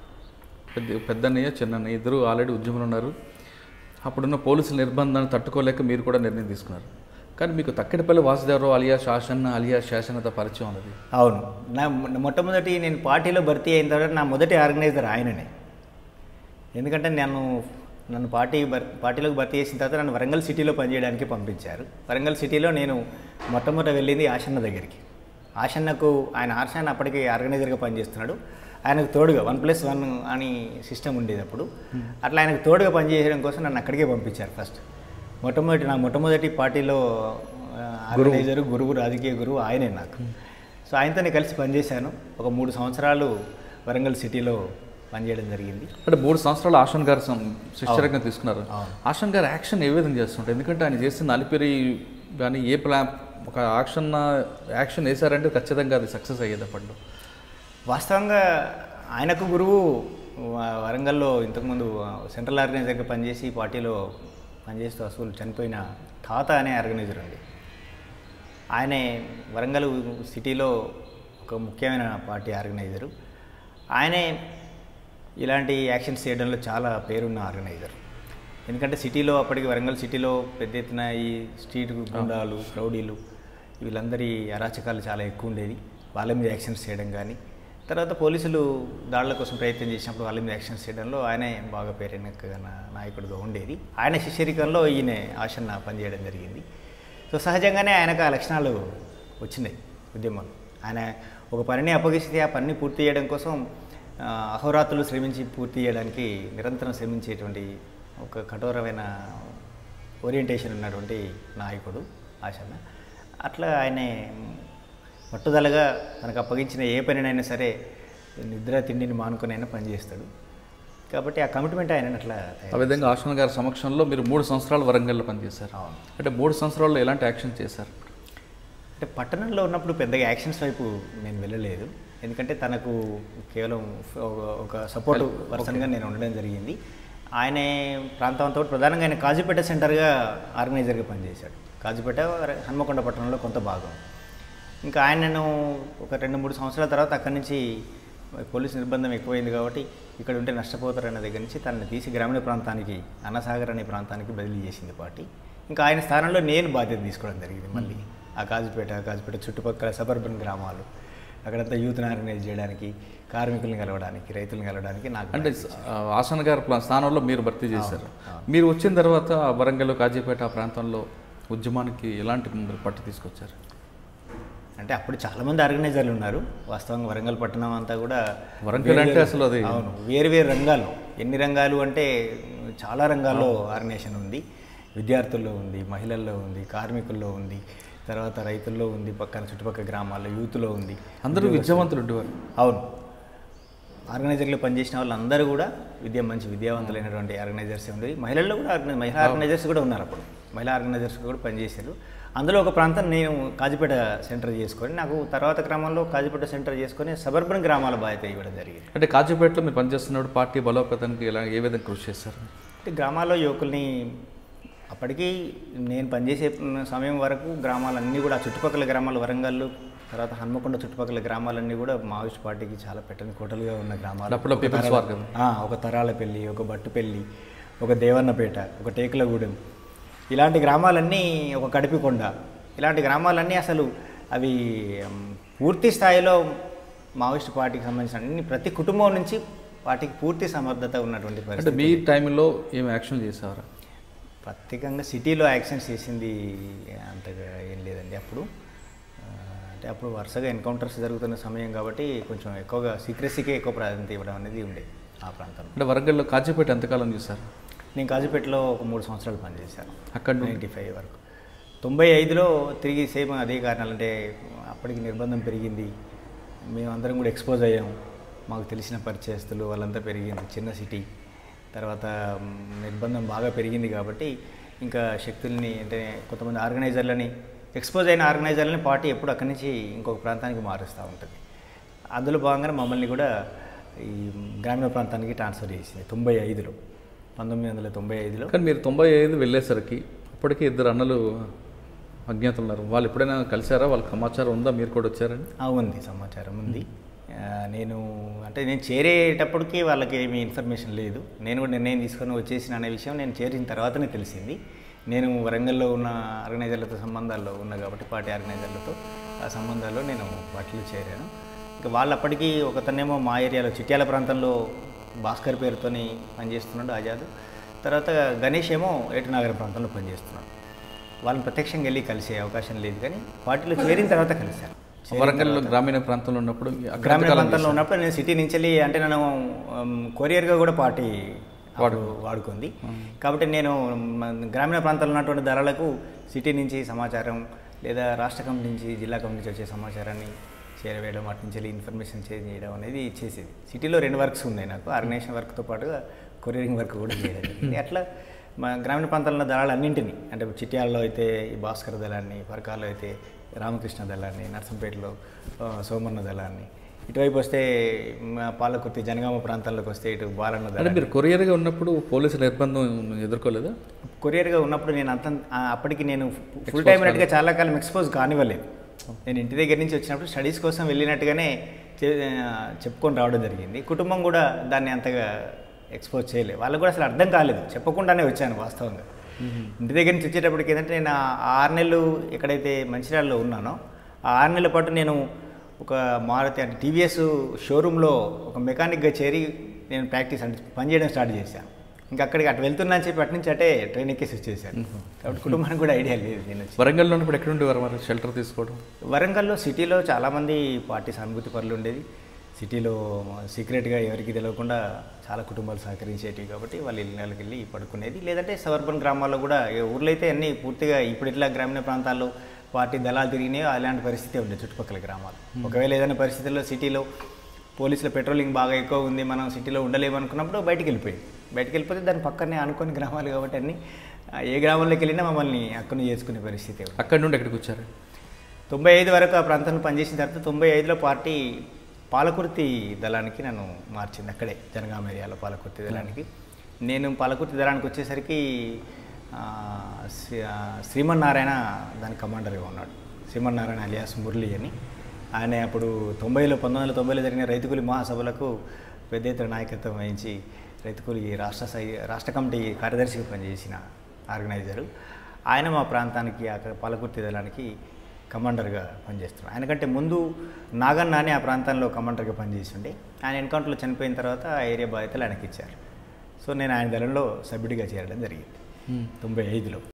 [SPEAKER 1] పెద్ద పెద్దన్నయ్య చిన్నన్నయ్య ఇద్దరు ఆల్రెడీ ఉద్యమంలో ఉన్నారు అప్పుడున్న పోలీసుల నిర్బంధాన్ని తట్టుకోలేక మీరు కూడా నిర్ణయం తీసుకున్నారు కానీ మీకు తక్కినపల్లి వాసుదేవరావు అలియా శాసన్న అలియా శాసనతో పరిచయం ఉన్నది
[SPEAKER 2] అవును నా మొ- మొట్టమొదటి నేను పార్టీలో భర్తీ అయిన తర్వాత నా మొదటి ఆర్గనైజర్ ఆయననే ఎందుకంటే నన్ను నన్ను పార్టీ భర్ పార్టీలోకి భర్తీ చేసిన తర్వాత నన్ను వరంగల్ సిటీలో పనిచేయడానికి పంపించారు వరంగల్ సిటీలో నేను మొట్టమొదట వెళ్ళింది ఆశన్న దగ్గరికి ఆశన్నకు ఆయన ఆశన్న అప్పటికి ఆర్గనైజర్గా పనిచేస్తున్నాడు ఆయనకు తోడుగా వన్ ప్లస్ వన్ అని సిస్టమ్ ఉండేది అప్పుడు అట్లా ఆయనకు తోడుగా పనిచేయడం కోసం నన్ను అక్కడికే పంపించారు ఫస్ట్ మొట్టమొదటి నా మొట్టమొదటి పార్టీలో ఆ, ఆర్గనైజరు గురువు రాజకీయ గురువు ఆయనే నాకు సో ఆయనతోనే కలిసి పనిచేశాను ఒక మూడు సంవత్సరాలు వరంగల్ సిటీలో పనిచేయడం జరిగింది
[SPEAKER 1] అంటే మూడు సంవత్సరాలు ఆషన్ గారు సం- శిష్యరకంగా తీసుకున్నారు
[SPEAKER 2] అవును.
[SPEAKER 1] ఆషన్ గారు యాక్షన్ ఏ విధంగా చేస్తుంటారు ఎందుకంటే ఆయన చేసిన అలిపిరి కానీ ఏ ప్లాన్ ఒక యాక్షన్ యాక్షన్ వేశారంటే ఖచ్చితంగా అది సక్సెస్ అయ్యేది అప్పట్లో
[SPEAKER 2] వాస్తవంగా ఆయనకు గురువు వ- వరంగల్లో ఇంతకుముందు సెంట్రల్ ఆర్గనైజర్గా పనిచేసి పార్టీలో పనిచేస్తూ అసలు చనిపోయిన తాత అనే ఆర్గనైజర్ ఉంది ఆయనే వరంగల్ సిటీలో ఒక ముఖ్యమైన పార్టీ ఆర్గనైజరు ఆయనే ఇలాంటి యాక్షన్స్ చేయడంలో చాలా పేరున్న ఆర్గనైజర్ ఎందుకంటే సిటీలో అప్పటికి వరంగల్ సిటీలో పెద్ద ఎత్తున ఈ స్ట్రీట్ గుండాలు రౌడీలు వీళ్ళందరి అరాచకాలు చాలా ఎక్కువ ఉండేది వాళ్ళ మీద యాక్షన్స్ చేయడం కానీ తర్వాత పోలీసులు దాడుల కోసం ప్రయత్నం చేసినప్పుడు వాళ్ళ మీద యాక్షన్స్ చేయడంలో ఆయనే బాగా పేరైన నాయకుడిగా ఉండేది ఆయన శిష్యరికంలో ఈయన ఆశన్న పనిచేయడం జరిగింది సో సహజంగానే ఆయనకు ఆ లక్షణాలు వచ్చినాయి ఉద్యమంలో ఆయన ఒక పనిని అప్పగిస్తే ఆ పనిని పూర్తి చేయడం కోసం ఆ, అహోరాత్రులు శ్రమించి పూర్తి చేయడానికి నిరంతరం శ్రమించేటువంటి ఒక కఠోరమైన ఓరియంటేషన్ ఉన్నటువంటి నాయకుడు ఆశన్న అట్లా ఆయనే పట్టుదలగా మనకు అప్పగించిన ఏ పనినైనా సరే నిద్ర తిండిని మానుకునైనా పనిచేస్తాడు కాబట్టి ఆ కమిట్మెంట్ ఆయన అట్లా
[SPEAKER 1] ఆ
[SPEAKER 2] తయారు
[SPEAKER 1] విధంగా ఆషన్ గారి సమక్షంలో మీరు మూడు సంవత్సరాలు వరంగల్లో పనిచేశారు
[SPEAKER 2] అవును.
[SPEAKER 1] అంటే మూడు సంవత్సరాల్లో ఎలాంటి యాక్షన్ చేశారు
[SPEAKER 2] అంటే పట్టణంలో ఉన్నప్పుడు పెద్దగా యాక్షన్స్ వైపు నేను వెళ్ళలేదు ఎందుకంటే తనకు కేవలం ఒక- ఒక సపోర్ట్ పర్సన్గా నేను ఉండడం జరిగింది ఆయన ప్రాంతంతో ప్రధానంగా ఆయన కాజీపేట సెంటర్గా ఆర్గనైజర్గా పనిచేశాడు కాజీపేట హన్మకొండ పట్టణంలో కొంత భాగం ఇంకా ఆయన నేను ఒక రెండు మూడు సంవత్సరాల తర్వాత అక్కడి నుంచి పోలీసు నిర్బంధం ఎక్కువైంది కాబట్టి ఇక్కడ ఉంటే నష్టపోతారన్న దగ్గర నుంచి తనని తీసి గ్రామీణ ప్రాంతానికి అన్నసాగర్ అనే ప్రాంతానికి బదిలీ చేసింది పార్టీ ఇంకా ఆయన స్థానంలో నేను బాధ్యత తీసుకోవడం జరిగింది మళ్ళీ ఆ కాజుపేట కాజుపేట చుట్టుపక్కల సబర్బన్ గ్రామాలు అక్కడంతా యూత్ని ఆర్గనైజ్ చేయడానికి కార్మికుల్ని కలవడానికి రైతులను కలవడానికి నాకు
[SPEAKER 1] అంటే ఆ, ఆసన్ గారి ప్లా- స్థానంలో మీరు భర్తీ చేశారు మీరు వచ్చిన తర్వాత ఆ వరంగల్ కాజీపేట ఆ ప్రాంతంలో ఉద్యమానికి ఎలాంటి మీరు పట్టు తీసుకొచ్చారు
[SPEAKER 2] అంటే అప్పుడు చాలామంది ఆర్గనైజర్లు ఉన్నారు వాస్తవంగా వరంగల్ పట్టణం అంతా కూడా
[SPEAKER 1] వరంగల్ అంటే
[SPEAKER 2] వేరు-
[SPEAKER 1] అసలు అది
[SPEAKER 2] అవును వేరు వేరు రంగాలు ఎన్ని రంగాలు అంటే చాలా రంగాల్లో ఆర్గనైజేషన్ ఉంది విద్యార్థుల్లో ఉంది మహిళల్లో ఉంది కార్మికుల్లో ఉంది తర్వాత రైతుల్లో ఉంది పక్కన చుట్టుపక్కల గ్రామాల్లో యూత్లో ఉంది
[SPEAKER 1] అందరూ విద్యావంతులు ఉండేవారు
[SPEAKER 2] అవును ఆర్గనైజర్లు పనిచేసిన వాళ్ళందరూ కూడా విద్య మంచి విద్యావంతులైనటువంటి ఆర్గనైజర్స్ ఉండేవి మహిళల్లో కూడా ఆర్గనై మహిళా ఆర్గనైజర్స్ కూడా ఉన్నారు అప్పుడు మహిళా ఆర్గనైజర్స్ కూడా పనిచేశారు అందులో ఒక ప్రాంతం నేను కాజీపేట సెంటర్ చేసుకొని నాకు తర్వాత క్రమంలో కాజీపేట సెంటర్ చేసుకొని సబర్బన్ గ్రామాల బాధ్యత ఇవ్వడం జరిగింది
[SPEAKER 1] అంటే కాజీపేటలో మీరు పనిచేస్తున్నప్పుడు పార్టీ బలోపేతానికి ఇలా ఏ విధంగా కృషి చేశారు
[SPEAKER 2] అంటే గ్రామాల్లో యువకుల్ని అప్పటికి నేను పనిచేసే సమయం వరకు గ్రామాలన్నీ కూడా ఆ చుట్టుపక్కల గ్రామాలు వరంగల్ తర్వాత హన్మకొండ చుట్టుపక్కల గ్రామాలన్నీ కూడా మావోయిస్ట్ పార్టీకి చాలా పెట్టని కోటలుగా ఉన్న గ్రామాలు
[SPEAKER 1] అప్పుడు
[SPEAKER 2] ఒక
[SPEAKER 1] పీపుల్స్
[SPEAKER 2] తరాల-
[SPEAKER 1] వార్ కదా.
[SPEAKER 2] ఆ, ఒక తరాలపల్లి ఒక బట్టుపల్లి ఒక దేవన్నపేట ఒక టేకులగూడెం ఇలాంటి గ్రామాలన్నీ ఒక కడిపికొండ ఇలాంటి గ్రామాలన్నీ అసలు అవి ఉమ్, పూర్తి స్థాయిలో మావోయిస్ట్ పార్టీకి సంబంధించిన అన్ని ప్రతి కుటుంబం నుంచి వాటికి పూర్తి సమర్థత ఉన్నటువంటి
[SPEAKER 1] అంటే
[SPEAKER 2] పరిస్థితి
[SPEAKER 1] మీ టైంలో ఏం యాక్షన్ చేసేవారు
[SPEAKER 2] ప్రత్యేకంగా సిటీలో యాక్సిడెంట్స్ చేసింది అంతగా ఏం లేదండి అప్పుడు ఆ, అంటే అప్పుడు వరుసగా ఎన్కౌంటర్స్ జరుగుతున్న సమయం కాబట్టి కొంచెం ఎక్కువగా సీక్రెసీకే ఎక్కువ ప్రాధాన్యత ఇవ్వడం అనేది ఉండే ఆ ప్రాంతంలో
[SPEAKER 1] అంటే వరంగల్లో కాజీపేట ఎంతకాలం చేశారు
[SPEAKER 2] నేను కాజీపేటలో ఒక మూడు సంవత్సరాలు పనిచేశాను
[SPEAKER 1] అక్కడ నుండి
[SPEAKER 2] నైంటీ ఫైవ్ వరకు తొంభై ఐదులో తిరిగి సేమ్ అదే కారణాలు అంటే అప్పటికి నిర్బంధం పెరిగింది మేమందరం కూడా ఎక్స్పోజ్ అయ్యాం మాకు తెలిసిన పరిచయస్తులు వాళ్ళంతా పెరిగింది చిన్న సిటీ తర్వాత మ్, నిర్బంధం బాగా పెరిగింది కాబట్టి ఇంకా శక్తుల్ని అంటే కొంతమంది ఆర్గనైజర్లని ఎక్స్పోజ్ అయిన ఆర్గనైజర్లని పార్టీ ఎప్పుడు అక్కడి నుంచి ఇంకొక ప్రాంతానికి మారుస్తూ ఉంటుంది అందులో భాగంగా మమ్మల్ని కూడా ఈ గ్రామీణ ప్రాంతానికి ట్రాన్స్ఫర్ చేసింది తొంభై ఐదులో పంతొమ్మిది వందల తొంభై ఐదులో
[SPEAKER 1] కానీ మీరు తొంభై ఐదు వెళ్ళేసరికి అప్పటికే ఇద్దరు అన్నలు అజ్ఞాతులు ఉన్నారు వాళ్ళు ఎప్పుడైనా కలిసారా వాళ్ళకి సమాచారం ఉందా మీరు కూడా వచ్చారని
[SPEAKER 2] ఆ, ఉంది సమాచారం ఉంది ఆ, నేను అంటే నేను చేరేటప్పటికి వాళ్ళకి ఏమీ ఇన్ఫర్మేషన్ లేదు నేను కూడా నిర్ణయం తీసుకొని వచ్చేసిన అనే విషయం నేను చేరిన తర్వాతనే తెలిసింది నేను వరంగల్లో ఉన్న ఆర్గనైజర్లతో సంబంధాల్లో ఉన్నా కాబట్టి పార్టీ ఆర్గనైజర్లతో ఆ సంబంధాల్లో నేను వాటిలో చేరాను ఇంకా వాళ్ళు అప్పటికి ఒకతనేమో మా ఏరియాలో చిట్యాల ప్రాంతంలో భాస్కర్ పేరుతోని పనిచేస్తున్నాడు ఆజాద్ తర్వాత గణేష్ ఏమో ఏటునాగరం ప్రాంతంలో పనిచేస్తున్నాడు వాళ్ళని ప్రత్యక్షంగా వెళ్ళి కలిసే అవకాశం లేదు కానీ పార్టీలో చేరిన తర్వాత కలిశాను
[SPEAKER 1] వరంగల్లో గ్రామీణ ప్రాంతంలో ఉన్నప్పుడు అక్కడ
[SPEAKER 2] గ్రామీణ
[SPEAKER 1] ఎంతకాలం
[SPEAKER 2] ప్రాంతంలో ఉన్నప్పుడు నేను సిటీ నుంచి వెళ్ళి అంటే నేను ఉమ్, కొరియర్గా కూడా పార్టీ అప్పుడు వాడుకుంది కాబట్టి నేను మ- గ్రామీణ ప్రాంతాల్లో ఉన్నటువంటి ధరలకు సిటీ నుంచి సమాచారం లేదా రాష్ట్ర కమిటీ నుంచి జిల్లా కమిటీ నుంచి వచ్చే సమాచారాన్ని చేరవేయడం అటు నుంచి వెళ్ళి ఇన్ఫర్మేషన్ చేంజ్ చేయడం అనేది చేసేది సిటీలో రెండు వర్క్స్ ఉన్నాయి నాకు ఆర్గనైజేషన్ వర్క్తో పాటుగా కొరియరింగ్ వర్క్ కూడా చేయడం జరిగింది అట్లా మా గ్రామీణ ప్రాంతాల్లో దళాలన్నింటినీ అంటే చిట్యాలలో అయితే ఈ భాస్కర్ దళాన్ని పరకాల్లో అయితే రామకృష్ణ దళాన్ని నర్సంపేటలో ఆ, సోమన్న దళాన్ని ఇటువైపు వస్తే మా పాలకుర్తి జనగామ ప్రాంతాల్లోకి వస్తే ఇటు బాలన్న
[SPEAKER 1] అంటే
[SPEAKER 2] దళాన్ని
[SPEAKER 1] మీరు కొరియర్గా ఉన్నప్పుడు పోలీసు నిర్బంధం ఎదుర్కోలేదా
[SPEAKER 2] కొరియర్గా ఉన్నప్పుడు నేను అంత ఆ, అప్పటికి నేను ఫుల్ టైం అన్నట్టుగా చాలా కాలం ఎక్స్పోజ్ కానివ్వలేదు నేను ఇంటి దగ్గర నుంచి వచ్చినప్పుడు స్టడీస్ కోసం వెళ్ళినట్టుగానే చె- ఆ, చెప్పుకొని రావడం జరిగింది కుటుంబం కూడా దాన్ని అంతగా ఎక్స్పోజ్ చేయలేదు వాళ్ళకు కూడా అసలు అర్థం కాలేదు చెప్పకుండానే వచ్చాను వాస్తవంగా ఇంటి దగ్గర నుంచి వచ్చేటప్పటికి ఏంటంటే నేను ఆ ఆరు నెలలు ఎక్కడైతే మంచిర్యాలలో ఉన్నానో ఆ ఆరు నెలల పాటు నేను ఒక మారుతి అంటే టీవీఎస్ షోరూంలో ఒక మెకానిక్గా చేరి నేను ప్రాక్టీస్ అంటే పనిచేయడం స్టార్ట్ చేశాను ఇంకా అక్కడికి అటు వెళ్తున్నా అని చెప్పి అటు నుంచి అటే ట్రైన్ ఎక్కేసి వచ్చేసాను కాబట్టి కుటుంబానికి కూడా ఐడియా లేదు నేను వచ్చి
[SPEAKER 1] వరంగల్లో ఉన్నప్పుడు ఎక్కడ ఉండేవారు మరి షెల్టర్ తీసుకోవడం
[SPEAKER 2] వరంగల్లో సిటీలో చాలామంది పార్టీ సానుభూతి పనులు ఉండేది సిటీలో సీక్రెట్గా ఎవరికి తెలియకుండా చాలా కుటుంబాలు సహకరించేటివి కాబట్టి వాళ్ళు ఇళ్ళకి వెళ్ళి పడుకునేది లేదంటే సవర్బన్ గ్రామాల్లో కూడా ఏ ఊర్లో అయితే అన్నీ పూర్తిగా ఇప్పుడు ఇట్లా గ్రామీణ ప్రాంతాల్లో పార్టీ దళాలు తిరిగినాయో అలాంటి పరిస్థితి ఉండే చుట్టుపక్కల గ్రామాలు ఒకవేళ ఏదైనా పరిస్థితుల్లో సిటీలో పోలీసుల పెట్రోలింగ్ బాగా ఎక్కువ ఉంది మనం సిటీలో ఉండలేము అనుకున్నప్పుడు బయటికి వెళ్ళిపోయింది బయటికి వెళ్ళిపోతే దాని పక్కనే అనుకుని గ్రామాలు కాబట్టి అన్ని ఆ, ఏ గ్రామంలోకి వెళ్ళినా మమ్మల్ని అక్కను చేసుకునే పరిస్థితి ఉంది.
[SPEAKER 1] అక్కడి నుండి ఎక్కడికి వచ్చారు
[SPEAKER 2] తొంభై ఐదు వరకు ఆ ప్రాంతంలో పనిచేసిన తర్వాత తొంభై ఐదులో పార్టీ పాలకుర్తి దళానికి నన్ను మార్చింది అక్కడే జనగామ ఏరియాలో పాలకుర్తి దళానికి నేను పాలకుర్తి దళానికి వచ్చేసరికి ఆ, శ్రీ- ఆ, శ్రీమన్నారాయణ దాని కమాండర్గా ఉన్నాడు శ్రీమన్నారాయణ అలియాస్ మురళి అని ఆయన అప్పుడు తొంభైలో పంతొమ్మిది వందల తొంభైలో జరిగిన రైతుకూలి మహాసభలకు పెద్ద ఎత్తున నాయకత్వం వహించి రైతుకూలి రాష్ట్ర స్థాయి రాష్ట్ర కమిటీ కార్యదర్శిగా పనిచేసిన ఆర్గనైజరు ఆయన మా ప్రాంతానికి అక్కడ పాలకుర్తి దళానికి కమాండర్గా పనిచేస్తున్నాడు ఆయనకంటే ముందు నాగన్న అని ఆ ప్రాంతంలో కమాండర్గా పనిచేసి ఉండే ఆయన ఎన్కౌంటర్లో చనిపోయిన తర్వాత ఆ ఏరియా బాధ్యతలు ఆయనకి ఇచ్చారు సో నేను ఆయన దళంలో సభ్యుడిగా చేరడం జరిగింది తొంభై ఐదులో